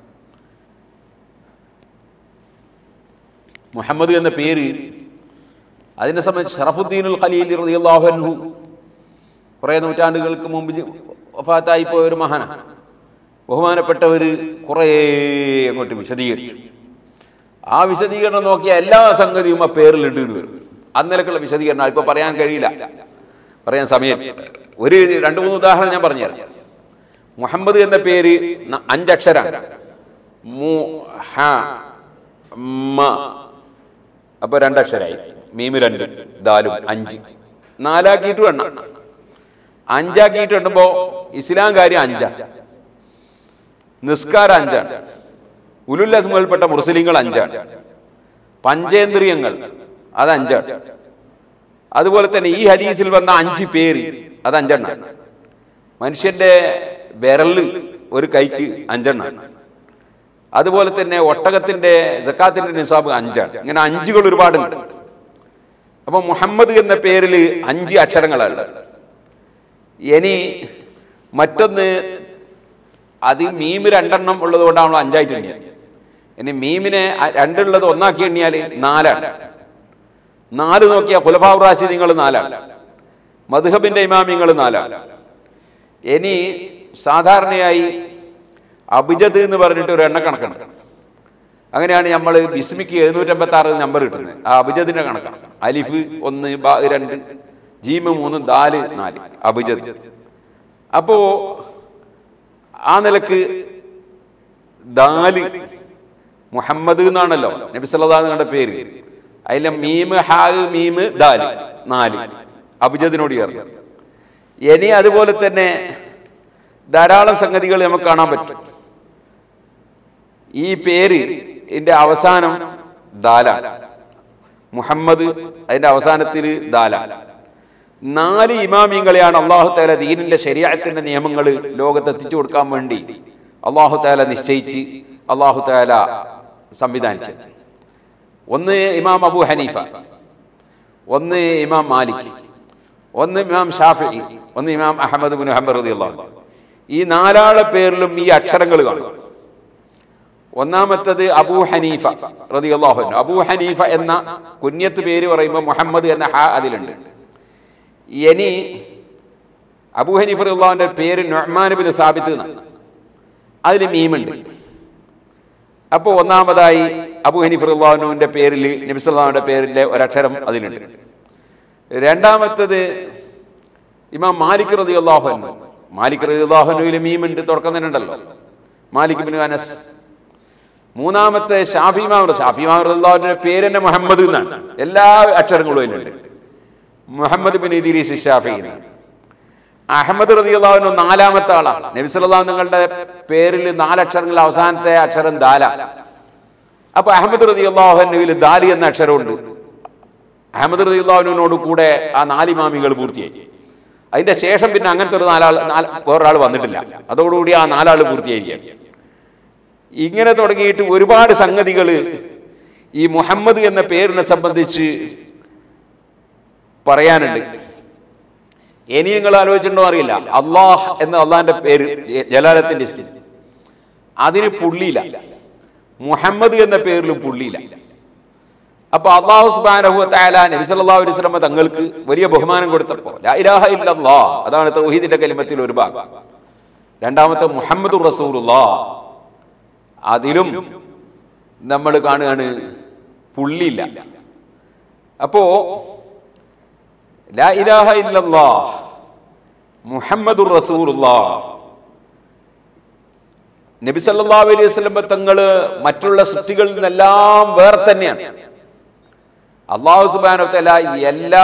മുഹമ്മദ് എന്ന പേര് അതിനെ സംബന്ധിച്ച് ഷറഫുദ്ദീനുൽ ഖലീൽ റളിയല്ലാഹു അൻഹു കുറേ നൂറ്റാണ്ടുകൾക്ക് മുമ്പ് ജി- വഫാത്തായി പോയ ഒരു മഹാനാണ് ബഹുമാനപ്പെട്ടവർ കുറേ അങ്ങോട്ട് വിശദീകരിച്ചു ആ വിശദീകരണം നോക്കിയ എല്ലാ സംഗതിയും ആ പേരിലുണ്ട് എന്ന് വരും അന്നലക്കുള്ള വിശദീകരണം ഇപ്പൊ പറയാൻ കഴിയില്ല പറയാൻ സമയം ഒരു രണ്ട് മൂന്ന് ഉദാഹരണം ഞാൻ പറഞ്ഞുതരാം മുഹമ്മദ് എന്ന പേര് ന- അഞ്ചക്ഷരാണ് മു ഹ മ അപ്പൊ രണ്ടക്ഷരായി മീമ് രണ്ട് ദാലും അഞ്ച് നാലാക്കിയിട്ട് എണ്ണ അഞ്ചാക്കിയിട്ട് എണ്ണുമ്പോ ഇസ്ലാം കാര്യം അഞ്ചാ നിസ്കാരം അഞ്ചാണ് ഉലുല്ലസ്മുകൾപ്പെട്ട മുസ്ലിങ്ങൾ അഞ്ചാണ് പഞ്ചേന്ദ്രിയങ്ങൾ അത് അഞ്ചാണ് അതുപോലെ തന്നെ ഈ ഹദീസിൽ വന്ന അഞ്ച് പേര് അത് അഞ്ചെണ്ണ മനുഷ്യന്റെ വിരല് ഒരു കൈക്ക് അഞ്ചെണ്ണ അതുപോലെ തന്നെ ഒട്ടകത്തിന്റെ ജക്കാത്തിന്റെ നിസാബ് അഞ്ചാണ് ഇങ്ങനെ അഞ്ചുകൾ ഒരുപാടുണ്ട് അപ്പൊ മുഹമ്മദ് എന്ന പേരിൽ അഞ്ച് അക്ഷരങ്ങളാണ് ഇനി മറ്റൊന്ന് അത് മീമ് രണ്ടെണ്ണം ഉള്ളത് കൊണ്ടാണല്ലോ അഞ്ചായിട്ട് എണ്ണിയത് ഇനി മീമിനെ അ- രണ്ടുള്ളത് ഒന്നാക്കി എണ്ണിയാൽ നാലാണ് നാല് നോക്കിയ കുലഭാവറാശി നിങ്ങൾ നാലാണ് മധുഹബിന്റെ ഇമാമിങ്ങൾ നാലാണ് ഇനി സാധാരണയായി അഭിജത് എന്ന് പറഞ്ഞിട്ട് ഒരു എണ്ണക്കണക്കാണ് അങ്ങനെയാണ് നമ്മൾ ബിസ്മിക്ക് എഴുന്നൂറ്റമ്പത്തി ആറ് നമ്പർ കിട്ടുന്നത് ആ അഭിജതിന്റെ കണക്കാണ് അലിഫ് ഒന്ന് ബ രണ്ട് ജീമ് മൂന്ന് ദാല് നാല് അഭിജത് അപ്പോ ആ നിലക്ക് ദാല് മുഹമ്മദ് എന്നാണല്ലോ നബി സല്ലല്ലാഹു നിങ്ങളുടെ പേര് അതിലെ മീമ് ഹാ മീമ് ദാല് നാല് അഭിജതിനോട് ചേർന്ന് ഇനി അതുപോലെ തന്നെ ധാരാളം സംഗതികൾ നമുക്ക് കാണാൻ പറ്റും ഈ പേര് ഇതിന്റെ അവസാനം ദാലാണ് മുഹമ്മദ് അതിന്റെ അവസാനത്തിൽ ദാലാണ് നാല് ഇമാമിങ്ങളെയാണ് അള്ളാഹു താല ദീനിന്റെ ശരീരത്തിന്റെ നിയമങ്ങൾ ലോകത്ത് എത്തിച്ചു കൊടുക്കാൻ വേണ്ടി അള്ളാഹു താല നിശ്ചയിച്ച് അള്ളാഹു താല സംവിധാനിച്ചത് ഒന്ന് ഇമാം അബു ഹനീഫ ഒന്ന് ഇമാം മാലിക് ഒന്ന് ഇമാം ഷാഫി ഒന്ന് ഇമാം അഹമ്മദ് ബിൻ ഹംബർ റളിയല്ലാഹു ഈ നാലാളെ പേരിലും ഈ അക്ഷരങ്ങൾ കാണും ഒന്നാമത്തത് അബൂ ഹനീഫ റളിയല്ലാഹു അൻഹു അബൂ ഹനീഫ എന്ന കുഞ്ഞത്ത് പേര് പറയുമ്പോൾ മുഹമ്മദ് എന്ന ഹ അതിലുണ്ട് ഇനി അബൂ ഹനീഫ റളിയല്ലാഹുവിന്റെ പേര് നുഅ്മാൻ ബിൻ സാബിത്ത് എന്നാണ് അതിന് മീമുണ്ട് അപ്പോൾ ഒന്നാമതായി അബൂ ഹനീഫ് റളിയല്ലാഹുവിന്റെ പേരിൽ നബി സല്ലല്ലാഹുവിന്റെ പേരിലെ ഒരക്ഷരം അതിലുണ്ട് രണ്ടാമത്തത് ഇമാം മാലിക് റളിയല്ലാഹു അൻഹു മാലിക് റളിയല്ലാഹു അൻഹുവിൽ മീമുണ്ട് തുടക്കം തന്നെ ഉണ്ടല്ലോ മാലിക് ബിൻ അനസ് മൂന്നാമത്തെ ഷാഫി മാമർ ഷാഫി മാമർ അള്ളാഹുവിന്റെ പേര് തന്നെ മുഹമ്മദ് എന്നാണ് എല്ലാ അക്ഷരങ്ങളും അതിലുണ്ട് മുഹമ്മദ് ബിൻ ഇദ്രീസ് ഷാഫി എന്നാണ് അഹമ്മദ് റതി അള്ളാഹുവിന് നാലാമത്തെ ആളാണ് നബി സല്ലല്ലാഹു നിങ്ങളുടെ പേരിൽ നാലക്ഷരങ്ങൾ അവസാനത്തെ അക്ഷരം ദാല അപ്പൊ അഹമ്മദ് റതി അള്ളാഹുവിൽ ദാലി എന്ന അക്ഷരമുണ്ട് അഹമ്മദ് റതി അള്ളാഹുവിനോട് കൂടെ ആ നാലിമാമികൾ പൂർത്തിയായി അതിന്റെ ശേഷം പിന്നെ അങ്ങനത്തെ ഒരു നാലാൾ നാല് വേറൊരാൾ വന്നിട്ടില്ല അതോടുകൂടി ആ നാലാൾ പൂർത്തിയായിരിക്കുകയാണ് ഇങ്ങനെ തുടങ്ങിയിട്ട് ഒരുപാട് സംഗതികൾ ഈ മുഹമ്മദ് എന്ന പേരിനെ സംബന്ധിച്ച് പറയാനുണ്ട് ഇനി നിങ്ങൾ ആലോചിച്ചിട്ടുണ്ടോ അറിയില്ല അള്ളാഹ് എന്ന അള്ളാഹിന്റെ പേര് ജലാലത്തിന്റെ ഇസ്മ. അതിന് പുള്ളിയില്ല മുഹമ്മദ് എന്ന പേരിലും പുള്ളിയില്ല അപ്പൊ അള്ളാഹു സുബ്ഹാനഹു വതആല നബി സല്ലല്ലാഹു അലൈഹി വസല്ലം തങ്ങൾക്ക് വലിയ ബഹുമാനം കൊടുത്തപ്പോൾ ലാ ഇലാഹ ഇല്ലല്ലാഹ് അതാണ് തൗഹീദിന്റെ കലിമത്തിൽ ഒരു ഭാഗം രണ്ടാമത്തെ മുഹമ്മദുർ റസൂലുള്ളാഹ് അതിലും നമ്മൾ കാണുകയാണ് പുള്ളിയില്ല അപ്പോ ലാ ഇലാഹ ഇല്ലല്ലാഹ് മുഹമ്മദുർ റസൂലുള്ളാഹ് നബി സല്ലല്ലാഹു അലൈഹി വസല്ലം തങ്ങള് മറ്റുള്ള സൃഷ്ടികളിൽ നിന്നെല്ലാം വേറെ തന്നെയാണ് അള്ളാഹു സുബ്ഹാനഹു വ തആല എല്ലാ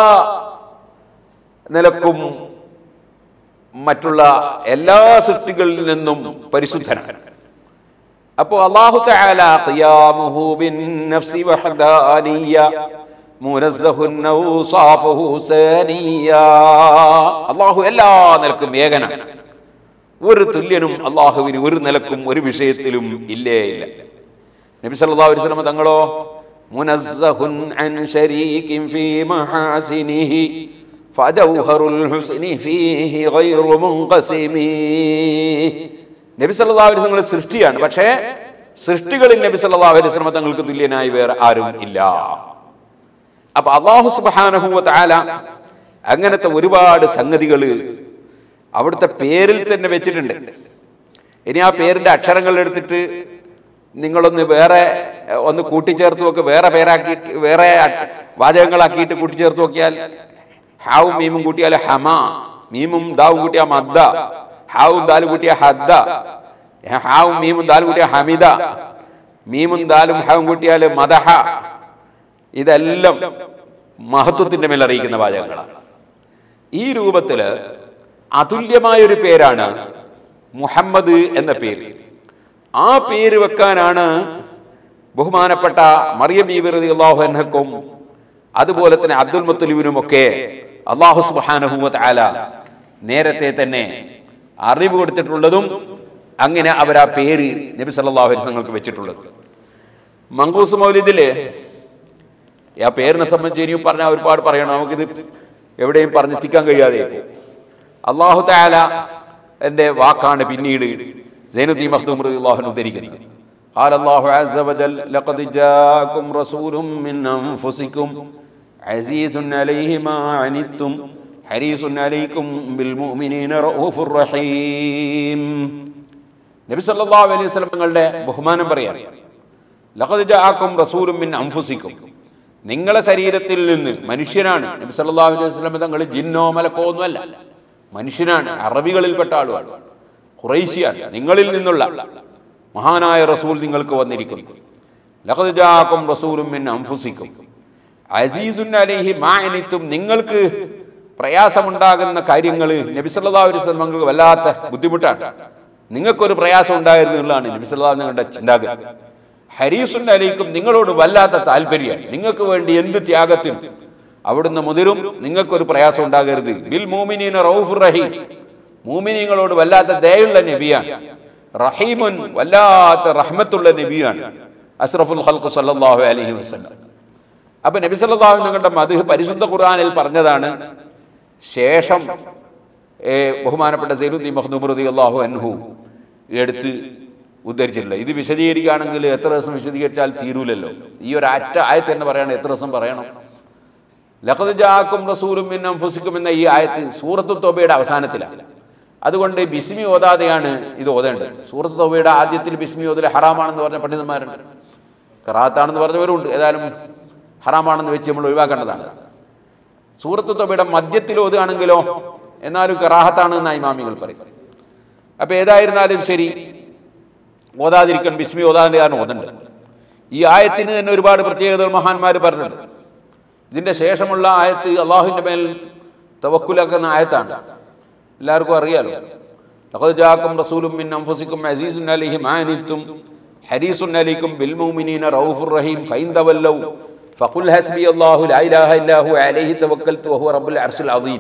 നിലക്കും മറ്റുള്ള എല്ലാ സൃഷ്ടികളിൽ നിന്നും പരിശുദ്ധനാണ് അപ്പോൾ അള്ളാഹു തആല ഖിയാമുഹു ബിൻ നഫ്സി വഹദാനിയ മുനസ്സഹുൻ ഔസാഫുഹു സാനിയ അള്ളാഹു എല്ലാ നിലക്കും ഏകനാണ് ഒരു തുല്യനും അള്ളാഹുവിന് ഒരു നിലക്കും ഒരു വിഷയത്തിലും ഇല്ലേ ഇല്ല നബി സല്ലല്ലാഹു അലൈഹി വസല്ലം തങ്ങളോ മുനസ്സഹുൻ അൻ ശരീകിൻ ഫീ മഹാസിനിഹി ഫജൗഹറുൽ ഹുസ്നി ഫീഹി ഗൈറു മുൻഖസിമി നബി സല്ലല്ലാഹു അലൈഹി വസല്ലം സൃഷ്ടിയാണ് പക്ഷേ സൃഷ്ടികളിൽ നബി സല്ലല്ലാഹു അലൈഹി വസല്ലം തങ്ങൾക്ക് തുല്യനായി വേറെ ആരും ഇല്ല അപ്പൊ അള്ളാഹു സുബ്ഹാനഹു വ തആല അങ്ങനത്തെ ഒരുപാട് സംഗതികൾ അവിടുത്തെ പേരിൽ തന്നെ വെച്ചിട്ടുണ്ട് ഇനി ആ പേരിന്റെ അക്ഷരങ്ങൾ എടുത്തിട്ട് നിങ്ങളൊന്ന് വേറെ എഹ്, ഒന്ന് കൂട്ടിച്ചേർത്ത് നോക്ക് വേറെ പേരാക്കിയിട്ട് വേറെ അ- വാചകങ്ങളാക്കിയിട്ട് കൂട്ടിച്ചേർത്ത് നോക്കിയാൽ ഹാവും മീമും കൂട്ടിയാൽ ഹമ മീമും ദാവും കൂട്ടിയാൽ മദ്ദ ഹാവും ദാലും കൂട്ടിയ ഹദ്ദ എഹ്, ഹാവും മീമും ദാലും കൂട്ടിയ ഹമിദ മീമും ദാലും ഹാവും കൂട്ടിയാൽ മദഹ ഇതെല്ലാം മഹത്വത്തിന്റെ മേൽ അറിയിക്കുന്ന വാചകങ്ങളാണ് ഈ രൂപത്തില് അതുല്യമായ ഒരു പേരാണ് മുഹമ്മദ് എന്ന പേര് ആ പേര് വെക്കാനാണ് ബഹുമാനപ്പെട്ട മറിയം ബീബി അള്ളാഹു അൻഹക്കും അതുപോലെ തന്നെ അബ്ദുൽ മുത്തലിബിനും ഒക്കെ അള്ളാഹു സുബാനഹുമത് ആല നേരത്തെ തന്നെ അറിവ് കൊടുത്തിട്ടുള്ളതും അങ്ങനെ അവർ ആ പേര് നബി സല്ലല്ലാഹു അലൈഹി വസല്ലമക്ക് വെച്ചിട്ടുള്ളത് മങ്കൂസ് മൗലിദില് ആ പേരിനെ സംബന്ധിച്ച് ഇനിയും പറഞ്ഞാൽ ഒരുപാട് പറയണം നമുക്കിത് എവിടെയും പറഞ്ഞെത്തിക്കാൻ കഴിയാതെ അള്ളാഹു താല എന്റെ വാക്കാണ് പിന്നീട് സൈനുദ്ദീൻ മഖ്ദൂം റളിയല്ലാഹു അൻഹു ഉദ്ധരിക്കുന്നത് قال الله عز وجل لقد جاءكم رسول من أنفسكم عزيز عليه ما عنتم حريص عليكم بالمؤمنين رؤوف رحيم നബി സല്ലല്ലാഹു അലൈഹി വസല്ലം തങ്ങളുടെ ബഹുമാനം പറയാം ലഖദ് ജാഅക്കും റസൂലും മിൻ അൻഫുസിക്കും നിങ്ങളെ ശരീരത്തിൽ നിന്ന് മനുഷ്യനാണ് നബി സല്ലല്ലാഹു അലൈഹി വസല്ലം തങ്ങൾ ജിന്നോ മലക്കോ ഒന്നുമല്ല മനുഷ്യനാണ് അറബികളിൽപ്പെട്ട ആളുമാണ് ഖുറൈശിയാണ് നിങ്ങളിൽ നിന്നുള്ള മഹാനായ റസൂൽ നിങ്ങൾക്ക് വന്നിരിക്കുന്നു ലഖദ് ജാഅക്കും റസൂലും മിൻ അൻഫുസിക്കും അസീസുൻ അലൈഹി മാ അനിത്തും നിങ്ങൾക്ക് പ്രയാസമുണ്ടാകുന്ന കാര്യങ്ങൾ നബി സല്ലല്ലാഹു അലൈഹി വസല്ലം തങ്ങൾക്ക് വല്ലാത്ത ബുദ്ധിമുട്ടാണ് നിങ്ങൾക്കൊരു പ്രയാസം ഉണ്ടായിരുന്നു എന്നുള്ളതാണ് നബി സല്ലല്ലാഹു നിങ്ങളുടെ ചിന്താഗതി ഹരീസുൻ അലൈക്കും നിങ്ങളോട് വല്ലാത്ത താല്പര്യമാണ് നിങ്ങൾക്ക് വേണ്ടി എന്ത് ത്യാഗത്തിനും അവിടുന്ന് മുതിരും നിങ്ങൾക്കൊരു പ്രയാസം ഉണ്ടാകരുത് ബിൽ മൂമിനീന റൌഫുർ റഹീം മൂമിനീങ്ങളോട് വല്ലാത്ത ദയുള്ള നബിയാണ് റഹീമുൻ വല്ലാത്ത റഹ്മത്തുള്ള നബിയാണ് അസ്റഫുൽ ഖൽഖ് സല്ലല്ലാഹു അലൈഹി വസല്ലം അപ്പൊ നബി സല്ലല്ലാഹു നിങ്ങളുടെ മധു പരിശുദ്ധ ഖുർആനിൽ പറഞ്ഞതാണ് ശേഷം ഏ, ബഹുമാനപ്പെട്ട സൈനുദ്ദീൻ മഖ്ദൂം റളിയല്ലാഹു അൻഹു എടുത്ത് ഉദ്ധരിച്ചിട്ടില്ല ഇത് വിശദീകരിക്കുകയാണെങ്കിൽ എത്ര ദിവസം വിശദീകരിച്ചാൽ തീരൂലല്ലോ ഈ ഒരു അറ്റ ആയത്ത് തന്നെ പറയണം എത്ര ദിവസം പറയണം ലഖദ് ജാഅക്കും റസൂലും മിൻ അൻഫുസിക്കും എന്ന ഈ ആയത്ത് സൂറത്ത് തോബയുടെ അവസാനത്തിലാണ് അതുകൊണ്ട് ബിസ്മി ഓതാതെയാണ് ഇത് ഓതേണ്ടത് സൂറത്ത് തോബയുടെ ആദ്യത്തിൽ ബിസ്മി ഓതൽ ഹറാമാണെന്ന് പറഞ്ഞ പണ്ഡിതന്മാരുണ്ട് കറാത്താണെന്ന് പറഞ്ഞവരുണ്ട് ഏതായാലും ഹറാമാണെന്ന് വെച്ച് നമ്മൾ ഒഴിവാക്കേണ്ടതാണ് സൂറത്ത് തോബയുടെ മധ്യത്തിൽ ഓതുകയാണെങ്കിലോ എന്നാലും കറാഹത്താണ് എന്ന് ഇമാമികൾ പറയും അപ്പൊ ഏതായിരുന്നാലും ശരി ഓതാതിരിക്കാൻ ബിസ്മി ഓതാതിന്റെ കാരണം ഓതണ്ട് ഈ ആയത്തിന് തന്നെ ഒരുപാട് പ്രത്യേകതകൾ മഹാന്മാർ പറഞ്ഞിട്ടുണ്ട് ഇതിന്റെ ശേഷമുള്ള ആയത്ത് അള്ളാഹുവിന്റെ മേൽ തവക്കുലാക്കുന്ന ആയത്താണ് എല്ലാവർക്കും അറിയാലോ ലഖദ് ജാഅക്കും റസൂലും മിൻ അൻഫുസിക്കും അസീസുൻ അലൈഹി മാ അനിത്തും ഹരീസുൻ അലൈക്കും ബിൽ മുഅ്മിനീന റഊഫുർ റഹീം ഫൈൻ തവല്ലൗ ഫഖുൽ ഹസ്ബി അല്ലാഹു ലാ ഇലാഹ ഇല്ലാഹു അലൈഹി തവക്കൽതു വഹുവ റബ്ബുൽ അർശിൽ അദീം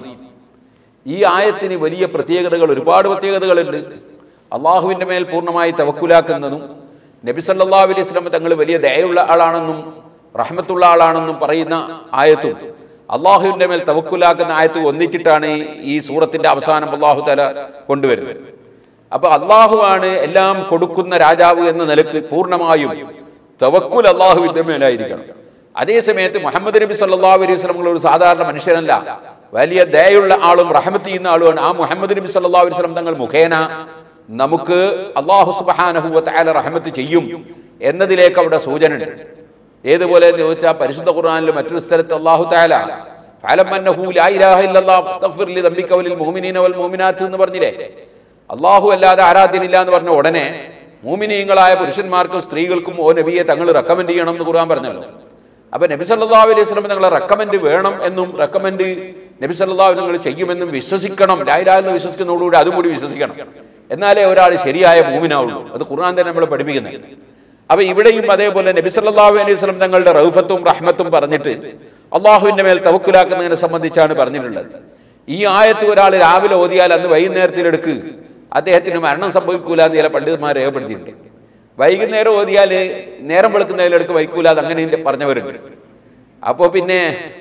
ഈ ആയത്തിന് വലിയ പ്രത്യേകതകൾ ഒരുപാട് പ്രത്യേകതകളുണ്ട് അള്ളാഹുവിന്റെ മേൽ പൂർണ്ണമായി തവക്കുലാക്കുന്നതും നബി സല്ലല്ലാഹു അലൈഹി വസല്ലം തങ്ങൾ വലിയ ദയയുള്ള ആളാണെന്നും റഹ്മത്തുള്ള ആളാണെന്നും പറയുന്ന ആയത്തും അള്ളാഹുവിന്റെ മേൽ തവക്കുലാക്കുന്ന ആയത്ത് ഒന്നിച്ചിട്ടാണ് ഈ- ഈ സൂറത്തിന്റെ അവസാനം അള്ളാഹു തല കൊണ്ടുവരുന്നത് അപ്പൊ അള്ളാഹുവാണ് എല്ലാം കൊടുക്കുന്ന രാജാവ് എന്ന നിലക്ക് പൂർണ്ണമായും തവക്കുൽ അള്ളാഹുവിന്റെ മേലായിരിക്കണം അതേ സമയത്ത് മുഹമ്മദ് നബി സല്ലല്ലാഹു അലൈഹി വസല്ലം ഒരു സാധാരണ മനുഷ്യനല്ല വലിയ ദയുള്ള ആളും റഹമത്ത് ചെയ്യുന്ന ആളുമാണ് ആ മുഹമ്മദ് നബി സല്ലല്ലാഹു അലൈഹി വസല്ലം തങ്ങൾ മുഖേന നമുക്ക് അള്ളാഹു സുബ്ഹാനഹു വ തആല റഹമത്ത് ചെയ്യും എന്നതിലേക്ക് അവിടെ സൂചന ഉണ്ട് ഏതുപോലെ എന്ന് ചോദിച്ചാൽ പരിശുദ്ധ ഖുർആനിൽ മറ്റൊരു സ്ഥലത്ത് അള്ളാഹു തആല ഫഅലം അന്നഹു ലാ ഇലാഹ ഇല്ലല്ലാഹ് ഫസ്തഗ്ഫിർ ലി ദംബിക വലിൽ മുഅ്മിനീന വൽ മുഅ്മിനാത്ത് എന്ന് പറഞ്ഞില്ലേ അള്ളാഹു അല്ലാതെ ആരാധ്യനില്ല എന്ന് പറഞ്ഞ ഉടനെ മൂമിനീങ്ങളായ പുരുഷന്മാർക്കും സ്ത്രീകൾക്കും ഓ നബിയെ തങ്ങൾ റെക്കമെൻഡ് ചെയ്യണം എന്ന് ഖുർആൻ പറഞ്ഞല്ലോ അപ്പൊ നബി സല്ലല്ലാഹു അലൈഹി വസല്ലം നിങ്ങളെ റെക്കമെൻഡ് വേണം എന്നും റെക്കമെൻഡ് നബി സല്ലല്ലാഹു നിങ്ങൾ ചെയ്യുമെന്നും വിശ്വസിക്കണം ലായിലാ എന്ന് വിശ്വസിക്കുന്നതോടുകൂടി അതും കൂടി വിശ്വസിക്കണം എന്നാലേ ഒരാൾ ശരിയായ മൂമിനാവുള്ളൂ അത് ഖുർആൻ തന്നെ നമ്മളെ പഠിപ്പിക്കുന്നത് അപ്പൊ ഇവിടെയും അതേപോലെ നബി സല്ലല്ലാഹു അലൈഹി വസല്ലം തങ്ങളുടെ റൗഫത്തും റഹ്മത്തും പറഞ്ഞിട്ട് അള്ളാഹുവിന്റെ മേൽ തവക്കുലാക്കുന്നതിനെ സംബന്ധിച്ചാണ് പറഞ്ഞിട്ടുള്ളത് ഈ ആയത്ത് ഒരാൾ രാവിലെ ഓതിയാൽ അന്ന് വൈകുന്നേരത്തിലെടുക്ക് അദ്ദേഹത്തിന് മരണം സംഭവിക്കൂല എന്ന് ചില പണ്ഡിതന്മാർ രേഖപ്പെടുത്തിയിട്ടുണ്ട് വൈകുന്നേരം ഓതിയാൽ നേരം വെളുക്കുന്നതിലെടുക്ക് വൈക്കൂല അത് അങ്ങനെ പറഞ്ഞവരുണ്ട് അപ്പോൾ പിന്നെ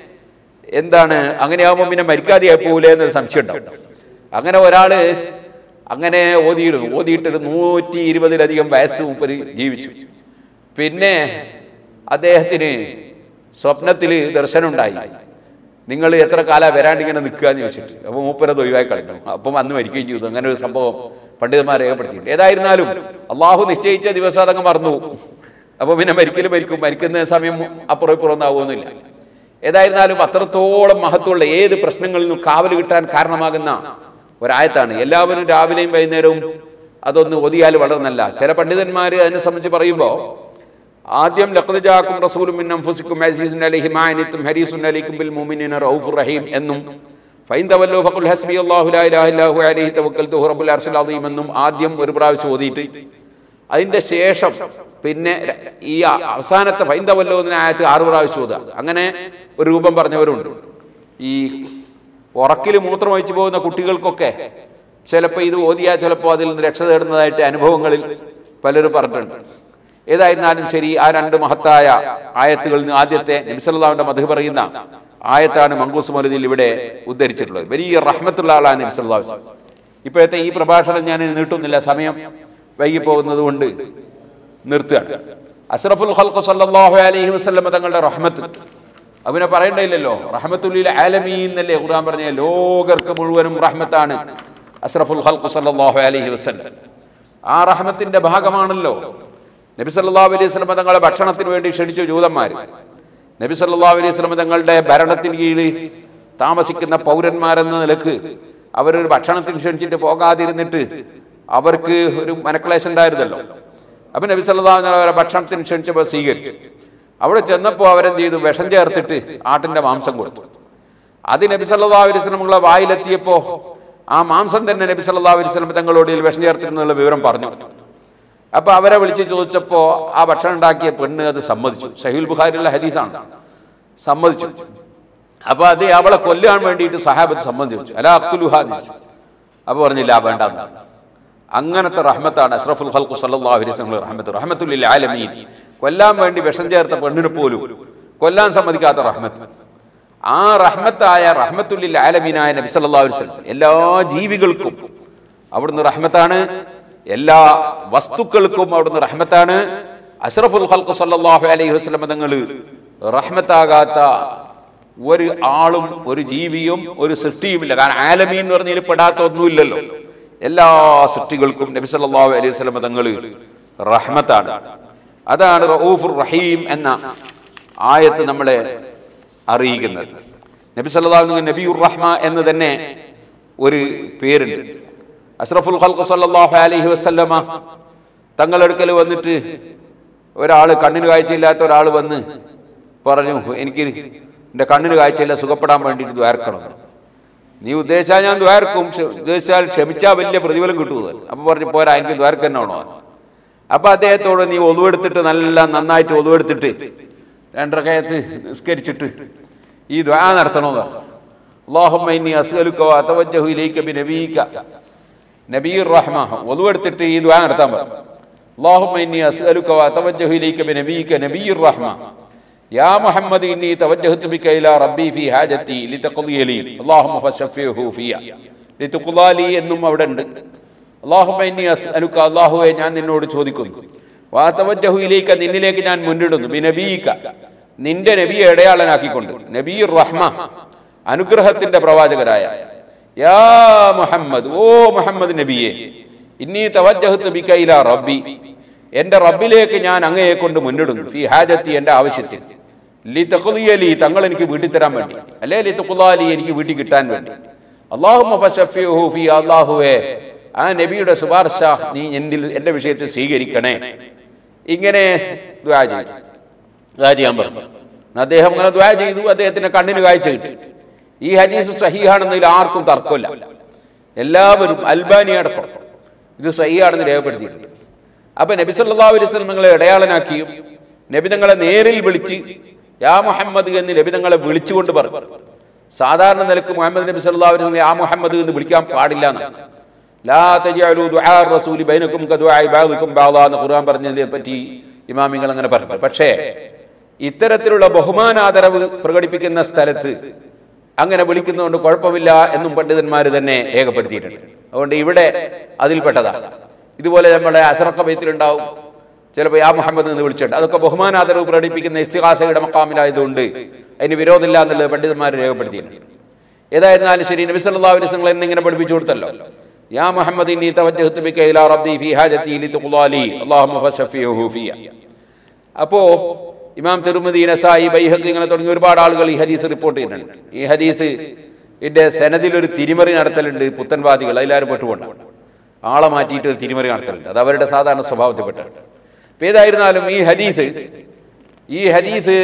എന്താണ് അങ്ങനെയാകുമ്പോൾ പിന്നെ മരിക്കാതെയായി പോകൂലേ എന്നൊരു സംശയം ഉണ്ടാവും അങ്ങനെ ഒരാള് അങ്ങനെ ഓതിയിരുന്നു ഓതിയിട്ടൊരു നൂറ്റി ഇരുപതിലധികം വയസ്സ് മുപ്പത് ജീവിച്ചു പിന്നെ അദ്ദേഹത്തിന് സ്വപ്നത്തിൽ ദർശനമുണ്ടായി നിങ്ങൾ എത്ര കാലം വരാണ്ട് ഇങ്ങനെ നിൽക്കുക എന്ന് ചോദിച്ചിട്ട് അപ്പോൾ മൂപ്പരത് ഒഴിവായി കളിക്കണം അപ്പം അന്ന് മരിക്കുകയും ചെയ്തു അങ്ങനെ ഒരു സംഭവം പണ്ഡിതന്മാർ രേഖപ്പെടുത്തിയിട്ടുണ്ട് ഏതായിരുന്നാലും അള്ളാഹു നിശ്ചയിച്ച ദിവസം അതങ്ങ് മറന്നു അപ്പോൾ പിന്നെ മരിക്കലും മരിക്കും മരിക്കുന്ന സമയം അപ്പുറം ഇപ്പുറം ഒന്നും ആവുമൊന്നുമില്ല ഏതായിരുന്നാലും അത്രത്തോളം മഹത്വമുള്ള ഏത് പ്രശ്നങ്ങളിൽ നിന്നും കാവൽ കിട്ടാൻ കാരണമാകുന്ന ഒരായത്താണ് എല്ലാവരും രാവിലെയും വൈകുന്നേരവും അതൊന്ന് ഒതിയാൽ വളരെ നല്ല ചില പണ്ഡിതന്മാർ അതിനെ സംബന്ധിച്ച് പറയുമ്പോൾ ആദ്യം ലഖ്ദജാക്കും റസൂലും മിൻ അൻഫുസിക്കും അസീസുൻ അലൈഹി മാ അനിത്തും ഹരീസുൻ അലൈക്കും ബിൽ മുഅ്മിനീന റഊഫുർ റഹീം എന്നും ഫൈൻ തവല്ലു ഫഖുൽ ഹസ്ബി അല്ലാഹു ലാ ഇലാഹ ഇല്ലാ ഹു അലൈഹി തവക്കൽതു റബ്ബുൽ അർശിൽ അദീം എന്നും ആദ്യം ഒരു പ്രാവശ്യം ഓതിയിട്ട് അതിന്റെ ശേഷം പിന്നെ ര- ഈ അ- അവസാനത്തെ ഫൈൻ തവല്ലു എന്ന ആയത്ത് ആറ് പ്രാവശ്യം ഓതുക അങ്ങനെ ഒരു രൂപം പറഞ്ഞവരുണ്ട് ഈ ഉറക്കിൽ മൂത്രം ഒഴിച്ചു പോകുന്ന കുട്ടികൾക്കൊക്കെ ചിലപ്പോൾ ഇത് ഓതിയാൽ ചിലപ്പോൾ അതിൽ നിന്ന് രക്ഷ തേടുന്നതായിട്ട് അനുഭവങ്ങളിൽ പലരും പറഞ്ഞിട്ടുണ്ട് ഏതായിരുന്നാലും ശരി ആ രണ്ട് മഹത്തായ ആയത്തുകളിൽ നിന്ന് ആദ്യത്തെ നബിസല്ലാവിന്റെ മധു പറയുന്ന ആയത്താണ് മങ്കൂസ് മരുതിൽ ഇവിടെ ഉദ്ധരിച്ചിട്ടുള്ളത് വലിയ റഹ്മത്തുള്ള ആളാണ് നബിസല്ലാസ് ഇപ്പോഴത്തെ ഈ പ്രഭാഷണം ഞാൻ ഇനി നീട്ടുന്നില്ല സമയം വൈകിപ്പോകുന്നത് കൊണ്ട് നിർത്തുകയാണ് അസ്രഫുൽ ഖൽഖ് സല്ലല്ലാഹു അലൈഹി വസല്ലം തങ്ങളുടെ റഹ്മത്ത് അവനെ പറയണ്ടില്ലല്ലോ റഹ്മത്തുല്ലിൽ ആലമീൻ എന്നല്ലേ ഖുർആൻ പറഞ്ഞ ലോകർക്ക് മുഴുവനും റഹ്മത്താണ് അസ്രഫുൽ ഖൽഖ് സല്ലല്ലാഹു അലൈഹി വസല്ലം ആ റഹ്മത്തിന്റെ ഭാഗമാണല്ലോ നബി സല്ലല്ലാഹു അലൈഹി വസല്ലം തങ്ങളെ ഭക്ഷണത്തിന് വേണ്ടി ക്ഷണിച്ചു ജൂതന്മാർ നബി സല്ലല്ലാഹു അലൈഹി വസല്ലം തങ്ങളുടെ ഭരണത്തിന് കീഴിൽ താമസിക്കുന്ന പൗരന്മാരെന്ന നിലക്ക് അവരൊരു ഭക്ഷണത്തിന് ക്ഷണിച്ചിട്ട് പോകാതിരുന്നിട്ട് അവർക്ക് ഒരു മനക്ലേശം ഉണ്ടായിരുന്നല്ലോ അപ്പൊ നബി സല്ലല്ലാഹു അലൈഹി വസല്ലം അവരെ ഭക്ഷണത്തിന് ക്ഷണിച്ചപ്പോൾ സ്വീകരിച്ചു അവിടെ ചെന്നപ്പോൾ അവരെന്ത് ചെയ്തു വിഷം ചേർത്തിട്ട് ആട്ടിന്റെ മാംസം കൊടുത്തു അത് നബി സല്ലല്ലാഹു അലൈഹി വസല്ലം തങ്ങളെ വായിലെത്തിയപ്പോൾ ആ മാംസം തന്നെ നബി സല്ലല്ലാഹു അലൈഹി വസല്ലം തങ്ങളോട് ഇതിൽ വിഷം ചേർത്തിരുന്നുള്ള വിവരം പറഞ്ഞു അപ്പൊ അവരെ വിളിച്ച് ചോദിച്ചപ്പോ ആ ഭക്ഷണം ഉണ്ടാക്കിയ പെണ്ണ് അത് സമ്മതിച്ചു സഹീൽ ബുഖാരിയുള്ള ഹദീസാണ് സമ്മതിച്ചു അപ്പൊ അത് അവളെ കൊല്ലാൻ വേണ്ടിയിട്ട് സഹാബത്ത് സമ്മതിച്ചു അല അഖ്തുലുഹാ എന്ന് ചോദിച്ചു. അപ്പൊ പറഞ്ഞില്ല വേണ്ട അങ്ങനത്തെ റഹ്മത്താണ് അഷ്റഫുൽ ഖൽഖു സല്ലല്ലാഹു അലൈഹി വസല്ലം റഹ്മത്ത് റഹ്മത്തുല്ലിൽ ആലമീൻ കൊല്ലാൻ വേണ്ടി വിഷം ചേർത്ത പെണ്ണിനെ പോലും കൊല്ലാൻ സമ്മതിക്കാത്ത റഹ്മത്ത് ആ റഹ്മത്തായ റഹ്മത്തുല്ലിൽ ആലമീനായ നബി സല്ലല്ലാഹു അലൈഹി വസല്ലം എല്ലാ ജീവികൾക്കും അവിടുന്ന് റഹ്മത്താണ് എല്ലാ വസ്തുക്കൾക്കും അവിടുന്ന് റഹ്മത്താണ് അഷ്റഫുൽ ഖൽഖ് സല്ലല്ലാഹു അലൈഹി വസല്ലം തങ്ങൾ റഹ്മത്താകാത്ത ഒരു ആളും ഒരു ജീവിയും ഒരു സൃഷ്ടിയുമില്ല കാരണം ആലമീൻ എന്ന് പറഞ്ഞതിൽ പെടാത്ത ഒന്നുമില്ലല്ലോ എല്ലാ സൃഷ്ടികൾക്കും നബി സല്ലല്ലാഹു അലൈഹി വസല്ലം തങ്ങൾ റഹ്മത്താണ് അതാണ് റഊഫുർ റഹീം എന്ന ആയത്ത് നമ്മളെ അറിയിക്കുന്നത് നബി സല്ലല്ലാഹു അലൈഹി വസല്ലം നബിയുർ റഹ്മ എന്ന് തന്നെ ഒരു പേരുണ്ട് അഷ്റഫുൽ ഖൽഖ് സല്ലല്ലാഹു അലൈഹി വസല്ലമ തങ്ങളെടുക്കൽ വന്നിട്ട് ഒരാൾ കണ്ണിന് കാഴ്ചയില്ലാത്ത ഒരാൾ വന്ന് പറഞ്ഞു എനിക്ക് എൻ്റെ കണ്ണിന് കാഴ്ചയില്ല സുഖപ്പെടാൻ വേണ്ടിയിട്ട് ദ്വാരക്കണം നീ ഉദ്ദേശിച്ചാൽ ഞാൻ ദ്വാരക്കും ക്ഷ- ഉദ്ദേശിച്ചാൽ ക്ഷമിച്ചാൽ വലിയ പ്രതിഫലം കിട്ടുന്നത് അപ്പൊ പറഞ്ഞു പോരാ എനിക്ക് ദ്വാരക്ക് തന്നെ വേണോ അപ്പൊ അദ്ദേഹത്തോട് നീ ഒതുവെടുത്തിട്ട് നല്ല നന്നായിട്ട് ഒതുവെടുത്തിട്ട് രണ്ടരക്കയത്ത് നിസ്കരിച്ചിട്ട് ഈ ദ്വാ നടത്തണമെന്ന് അള്ളാഹുമ്മ ഇന്നി അസ്അലുക വഅതവജ്ജഹു ഇലൈക ബിനബീക നബീർ റഹ്മ ഒതുവെടുത്തിട്ട് ഈ ദ്വാ നടത്താൻ പറഞ്ഞു اللهم إني أسألك وأتوجه إليك بنبيك نبي الرحمة يا محمد إني توجهت بك إلى ربي في حاجتي لتقضي لي اللهم فشفيه فيها لتقضى لي എന്നും അവിടെ ഉണ്ട് اللهم إني أسألك അല്ലാഹുവേ ഞാൻ നിന്നോട് ചോദിക്കുന്നു വാതവജ്ജഹു ഇലൈക നിന്നിലേക്ക് ഞാൻ മുന്നിടുന്നു ബിനബീക നിന്റെ നബിയെ ഇടയാളനാക്കിക്കൊണ്ട് നബീർ റഹ്മ അനുഗ്രഹത്തിന്റെ പ്രവാചകരായ യാ മുഹമ്മദ് ഓ മുഹമ്മദ് നബിയെ ഇന്നീ തവജ്ജഹത്ത് ബിക ഇലാ റബ്ബി എന്റെ റബ്ബിലേക്ക് ഞാൻ അങ്ങയെ കൊണ്ട് മുന്നിടുന്നു ഫി ഹാജത്തി എന്റെ ആവശ്യത്തിൽ ലി തഖ്ലിയലി തങ്ങൾ എനിക്ക് വീട്ടിൽ തരാൻ വേണ്ടി അല്ലേ ലി തുഖ്ലാലി എനിക്ക് വീട്ടിൽ കിട്ടാൻ വേണ്ടി അല്ലാഹുമ്മ ഫശഫിഹു ഫി അല്ലാഹുവേ ആ നബിയുടെ ശുപാർശ നീ എന്നിൽ എന്റെ വിഷയത്തിൽ സ്വീകരിക്കണേ ഇങ്ങനെ ദ്വാ ചെയ്തു ദ്വാ ചെയ്യാൻ പറഞ്ഞു അദ്ദേഹം അങ്ങനെ ദ്വാ ചെയ്തു അദ്ദേഹത്തിന്റെ കണ്ണിന് കാഴ്ച കിട്ടി ഈ ഹദീസ് സഹിഹാണെന്നതിൽ ആർക്കും തർക്കമില്ല എല്ലാവരും അൽബാനി അടക്കം ഇത് സഹിയാണെന്ന് രേഖപ്പെടുത്തിയിട്ടുണ്ട് അപ്പൊ നബി സല്ലല്ലാഹു അലൈഹി വസല്ലം നിങ്ങളെ ഇടയാളനാക്കിയും നബി തങ്ങളെ നേരിൽ വിളിച്ച് യാ മുഹമ്മദ് എന്ന് നബി തങ്ങളെ വിളിച്ചുകൊണ്ട് പറഞ്ഞു സാധാരണ നിലക്ക് മുഹമ്മദ് നബി സല്ലല്ലാഹു അലൈഹി വസല്ലം യാ മുഹമ്മദ് എന്ന് വിളിക്കാൻ പാടില്ല എന്നാണ് ലാ തജഅലു ദുആ റസൂലി ബൈനക്കും കദുആഇ ബഅദിക്കും ബഅദാ എന്ന് ഖുർആൻ പറഞ്ഞതിനെ പറ്റി ഇമാമിങ്ങൾ അങ്ങനെ പറഞ്ഞു പക്ഷേ ഇത്തരത്തിലുള്ള ബഹുമാനാദരവ് പ്രകടിപ്പിക്കുന്ന സ്ഥലത്ത് അങ്ങനെ വിളിക്കുന്നതുകൊണ്ട് കുഴപ്പമില്ല എന്നും പണ്ഡിതന്മാർ തന്നെ രേഖപ്പെടുത്തിയിട്ടുണ്ട് അതുകൊണ്ട് ഇവിടെ അതിൽപ്പെട്ടതാണ് ഇതുപോലെ നമ്മുടെ അസറക്കബയത്തിലുണ്ടാവും ചിലപ്പോൾ യാ മുഹമ്മദ് എന്ന് വിളിച്ചിട്ടുണ്ട് അതൊക്കെ ബഹുമാനാദരവ് പ്രകടിപ്പിക്കുന്ന ഇസ്തിഹാസയുടെ മക്കാമിലായതുകൊണ്ട് അതിന് വിരോധമില്ല എന്നുള്ളത് പണ്ഡിതന്മാർ രേഖപ്പെടുത്തിയിട്ടുണ്ട് ഏതായിരുന്നാലും ശരി നബി സല്ലല്ലാഹു അലൈഹി വസല്ലം എന്നിങ്ങനെ പഠിപ്പിച്ചു കൊടുത്തല്ലോ യാ മുഹമ്മദ് ഇന്നി തവജ്ജഹ്തു ബിക ഇലാ റബ്ബി ഫീ ഹാജതി ലിതുഖ്ലാലി അല്ലാഹുമ്മ ഫശഫിഹു ഫിയ അപ്പോ ഇമാം തിരുമതി നസായി ബൈഹഖ് ഇങ്ങനെ തുടങ്ങി ഒരുപാട് ആളുകൾ ഈ ഹദീസ് റിപ്പോർട്ട് ചെയ്യുന്നുണ്ട് ഈ ഹദീസ് ഇതിന്റെ സെനദിൽ ഒരു തിരിമറി നടത്തലുണ്ട് പുത്തൻവാദികൾ അതിലാരും പെട്ടുകൊണ്ട് ആളെ മാറ്റിയിട്ട് ഒരു തിരിമറി നടത്തലുണ്ട് അത് അവരുടെ സാധാരണ സ്വഭാവത്തിൽപ്പെട്ടാണ് അപ്പൊ ഏതായിരുന്നാലും ഈ ഹദീസ് ഈ ഹദീസ്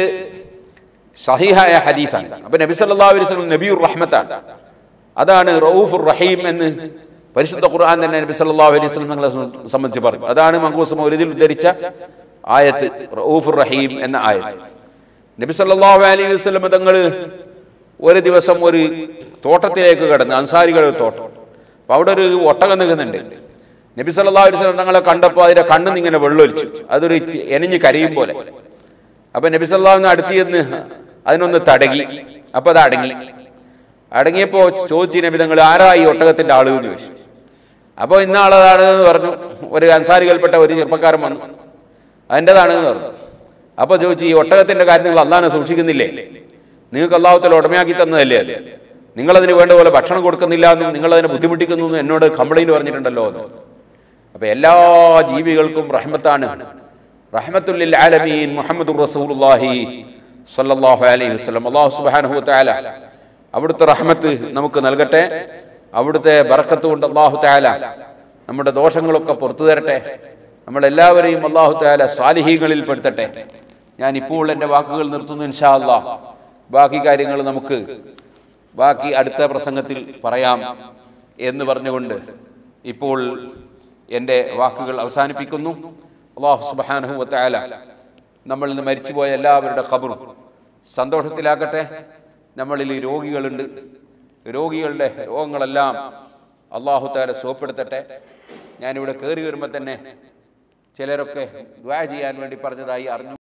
സഹിഹായ ഹദീസാണ് അപ്പൊ നബി സല്ലല്ലാഹു അലൈഹി വസല്ലം നബിയുർ റഹ്മത്താണ് അതാണ് റഊഫുർ റഹീം എന്ന് പരിശുദ്ധ ഖുർആൻ തന്നെ നബി സല്ലല്ലാഹു അലൈഹി വസല്ലം തങ്ങളെ സംബന്ധിച്ച് പറഞ്ഞു അതാണ് മങ്കൂസ് മൗലിദിൽ ഉദ്ധരിച്ച ആയത്ത് റഊഫുർ റഹീം എന്ന ആയത്ത് നബി സല്ലല്ലാഹു അലൈഹി വസല്ലം തങ്ങൾ ഒരു ദിവസം ഒരു തോട്ടത്തിലേക്ക് കടന്നു അൻസാരികളുടെ തോട്ടം അപ്പൊ അവിടെ ഒരു ഒട്ടകം നിൽക്കുന്നുണ്ട് നബി സല്ലല്ലാഹു അലൈഹി വസല്ലം തങ്ങളെ കണ്ടപ്പോൾ അതിന്റെ കണ്ണിൽ ഇങ്ങനെ വെള്ളമൊലിച്ചു അതൊരു ചി- എനിഞ്ഞ് കരയും പോലെ അപ്പൊ നബി സല്ലല്ലാഹു അടുത്ത് ചെന്ന് അതിനൊന്ന് തടകി അപ്പൊ അത് അടങ്ങി അടങ്ങിയപ്പോ ചോദിച്ചു നബി തങ്ങൾ ആരാ ഈ ഒട്ടകത്തിന്റെ ആള് എന്ന് ചോദിച്ചു അപ്പോൾ ഇന്നാളതാണ് എന്ന് പറഞ്ഞു ഒരു അൻസാരികൾപ്പെട്ട ഒരു ചെറുപ്പക്കാരൻ വന്നു അതിൻ്റെതാണെന്ന് പറഞ്ഞു അപ്പൊ ചോദിച്ചു ഈ ഒട്ടകത്തിന്റെ കാര്യം നിങ്ങൾ അള്ളാനെ സൂക്ഷിക്കുന്നില്ലേ നിങ്ങൾക്ക് അള്ളാഹുത്തല ഉടമയാക്കി തന്നതല്ലേ അത് നിങ്ങളതിന് വേണ്ട പോലെ ഭക്ഷണം കൊടുക്കുന്നില്ല എന്നും നിങ്ങളതിനെ ബുദ്ധിമുട്ടിക്കുന്നു എന്നും എന്നോട് കംപ്ലൈന്റ് പറഞ്ഞിട്ടുണ്ടല്ലോ എന്ന് അപ്പൊ എല്ലാ ജീവികൾക്കും റഹ്മത്താണ് റഹ്മത്തുല്ലിൽ ആലമീൻ മുഹമ്മദ് റസൂലുള്ളാഹി സല്ലല്ലാഹു അലൈഹി വസല്ലം അല്ലാഹു സുബ്ഹാനഹു വതആല അവിടുത്തെ റഹ്മത്ത് നമുക്ക് നൽകട്ടെ അവിടുത്തെ ബർക്കത്ത് കൊണ്ട് അല്ലാഹു തആല നമ്മുടെ ദോഷങ്ങളൊക്കെ പുറത്തു തരട്ടെ നമ്മളെല്ലാവരെയും അല്ലാഹു തആല സാലിഹീങ്ങളിൽ പെടുത്തട്ടെ ഞാൻ ഇപ്പോൾ എൻ്റെ വാക്കുകൾ നിർത്തുന്നു ഇൻഷാ അല്ലാഹ് ബാക്കി കാര്യങ്ങൾ നമുക്ക് ബാക്കി അടുത്ത പ്രസംഗത്തിൽ പറയാം എന്ന് പറഞ്ഞുകൊണ്ട് ഇപ്പോൾ എൻ്റെ വാക്കുകൾ അവസാനിപ്പിക്കുന്നു അള്ളാഹു സുബ്ഹാനഹു വതആല നമ്മളിൽ നിന്ന് മരിച്ചുപോയ എല്ലാവരുടെ ഖബറും സന്തോഷത്തിലാക്കട്ടെ നമ്മളിൽ രോഗികളുണ്ട് രോഗികളുടെ രോഗങ്ങളെല്ലാം അള്ളാഹു താല സുഖപ്പെടുത്തട്ടെ ഞാനിവിടെ കയറി വരുമ്പോൾ തന്നെ ചിലരൊക്കെ ദ്വാ ചെയ്യാൻ വേണ്ടി പറഞ്ഞതായി അറിഞ്ഞു